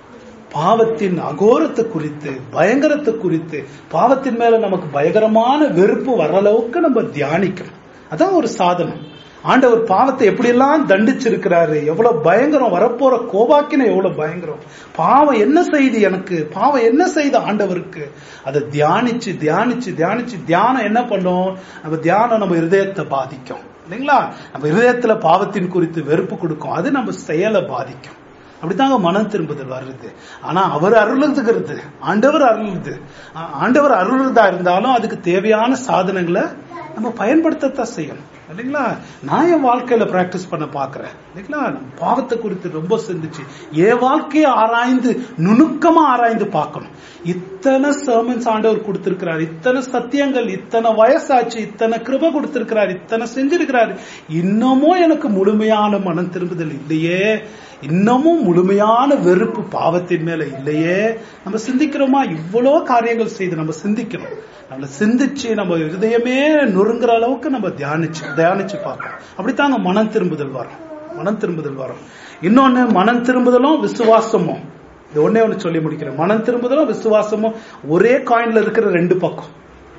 பாவத்தின் அகோரத்தை குறித்து பயங்கரத்தை குறித்து பாவத்தின் மேல நமக்கு பயங்கரமான வெறுப்பு வர அளவுக்கு நம்ம தியானிக்கணும் அதான் ஒரு சாதனம் ஆண்டவர் பாவத்தை எப்படியெல்லாம் தண்டிச்சிருக்கிறாரு எவ்வளவு பயங்கரம் வரப்போற கோபாக்கின எவ்வளவு பயங்கரம் பாவம் என்ன செய்து எனக்கு பாவம் என்ன செய்து ஆண்டவருக்கு அதை தியானிச்சு தியானிச்சு தியானிச்சு தியானம் என்ன பண்ணும் நம்ம தியானம் நம்ம இருதயத்தை பாதிக்கும் இல்லைங்களா நம்ம இருதயத்துல பாவத்தின் குறித்து வெறுப்பு கொடுக்கும் அது நம்ம செயலை பாதிக்கும் அப்படித்தாங்க மனம் திரும்புதல் வருது ஆனா அவர் அருளுகிறது ஆண்டவர் அருளுது ஆ- ஆண்டவர் அருளுதா இருந்தாலும் அதுக்கு தேவையான சாதனங்களை நம்ம பயன்படுத்தத்தான் செய்யணும் இல்லைங்களா நான் என் வாழ்க்கையில பிராக்டிஸ் பண்ண பாக்குறேன் இல்லைங்களா நம்ம பாவத்தை குறித்து ரொம்ப சிந்திச்சு என் வாழ்க்கையை ஆராய்ந்து நுணுக்கமா ஆராய்ந்து பார்க்கணும் இத்தனை சர்மன்ஸ் ஆண்டவர் கொடுத்திருக்கிறார் இத்தனை சத்தியங்கள் இத்தனை வயசாச்சு இத்தனை கிருபை கொடுத்திருக்கிறார் இத்தனை செஞ்சிருக்கிறார் இன்னமும் எனக்கு முழுமையான மனம் திரும்புதல் இல்லையே இன்னமும் முழுமையான வெறுப்பு பாவத்தின் மேல இல்லையே நம்ம சிந்திக்கிறோமா இவ்வளோ காரியங்கள் செய்து நம்ம சிந்திக்கணும் நம்மள சிந்திச்சு நம்ம இருதயமே நொறுங்குற அளவுக்கு நம்ம தியானிச்சு தியானிச்சு பார்க்கணும் அப்படித்தாங்க மனம் திரும்புதல் வரும் மனம் திரும்புதல் வரும் இன்னொன்னு மனம் திரும்புதலும் விசுவாசமும் இது ஒண்ணே ஒண்ணு சொல்லி முடிக்கிறேன் மனம் திரும்புதலும் விசுவாசமும் ஒரே காயின்ல இருக்கிற ரெண்டு பக்கம்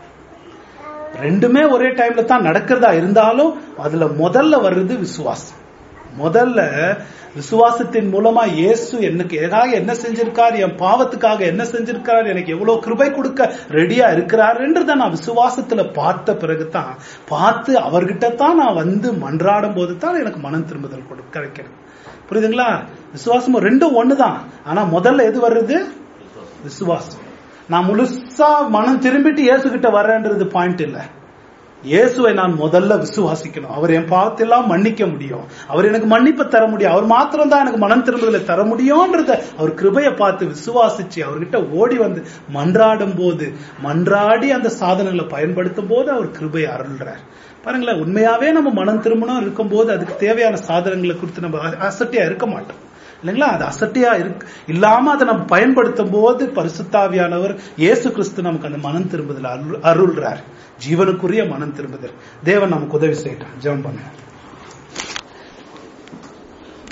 ரெண்டுமே ஒரே டைம்ல தான் நடக்கிறதா இருந்தாலும் அதுல முதல்ல வர்றது விசுவாசம் முதல்ல விசுவாசத்தின் மூலமா இயேசு எனக்கு எதாக என்ன செஞ்சிருக்கார் என் பாவத்துக்காக என்ன செஞ்சிருக்கார் எனக்கு எவ்வளவு கிருபை கொடுக்க ரெடியா இருக்கிறாருன்றத நான் விசுவாசத்துல பார்த்த பிறகுதான் பார்த்து அவர்கிட்ட தான் நான் வந்து மன்றாடும் போது தான் எனக்கு மனம் திரும்புதல் கொடு- கிடைக்கிறது புரியுதுங்களா விசுவாசமும் ரெண்டும் ஒண்ணுதான் ஆனா முதல்ல எது வர்றது விசுவாசம் நான் முழுசா மனம் திரும்பிட்டு இயேசு கிட்ட வர்றேன்றது பாயிண்ட் இல்ல இயேசுவை நான் முதல்ல விசுவாசிக்கணும் அவர் என் பாவத்தெல்லாம் மன்னிக்க முடியும் அவர் எனக்கு மன்னிப்பை தர முடியும் அவர் மாத்திரம் தான் எனக்கு மனம் திரும்புதலை தர முடியும்ன்றத அவர் கிருபையை பார்த்து விசுவாசிச்சு அவர்கிட்ட ஓடி வந்து மன்றாடும் போது மன்றாடி அந்த சாதனங்களை பயன்படுத்தும் போது அவர் கிருபையை அருள்றார் பாருங்களேன் உண்மையாவே நம்ம மனம் திரும்பணும் இருக்கும்போது அதுக்கு தேவையான சாதனங்களை குறித்து நம்ம அ- அசட்டியா இருக்க மாட்டோம் இல்லைங்களா அது அசட்டியா இருக்கு இல்லாம அதை நம்ம பயன்படுத்தும் போது பரிசுத்தாவியானவர் இயேசு கிறிஸ்து நமக்கு அந்த மனம் திரும்புதல் அருள் அருள்றார் ஜீவனுக்குரிய மனம் திரும்புதல் தேவன் நமக்கு உதவி செய்யட்டும் ஜெபம் பண்ணுங்க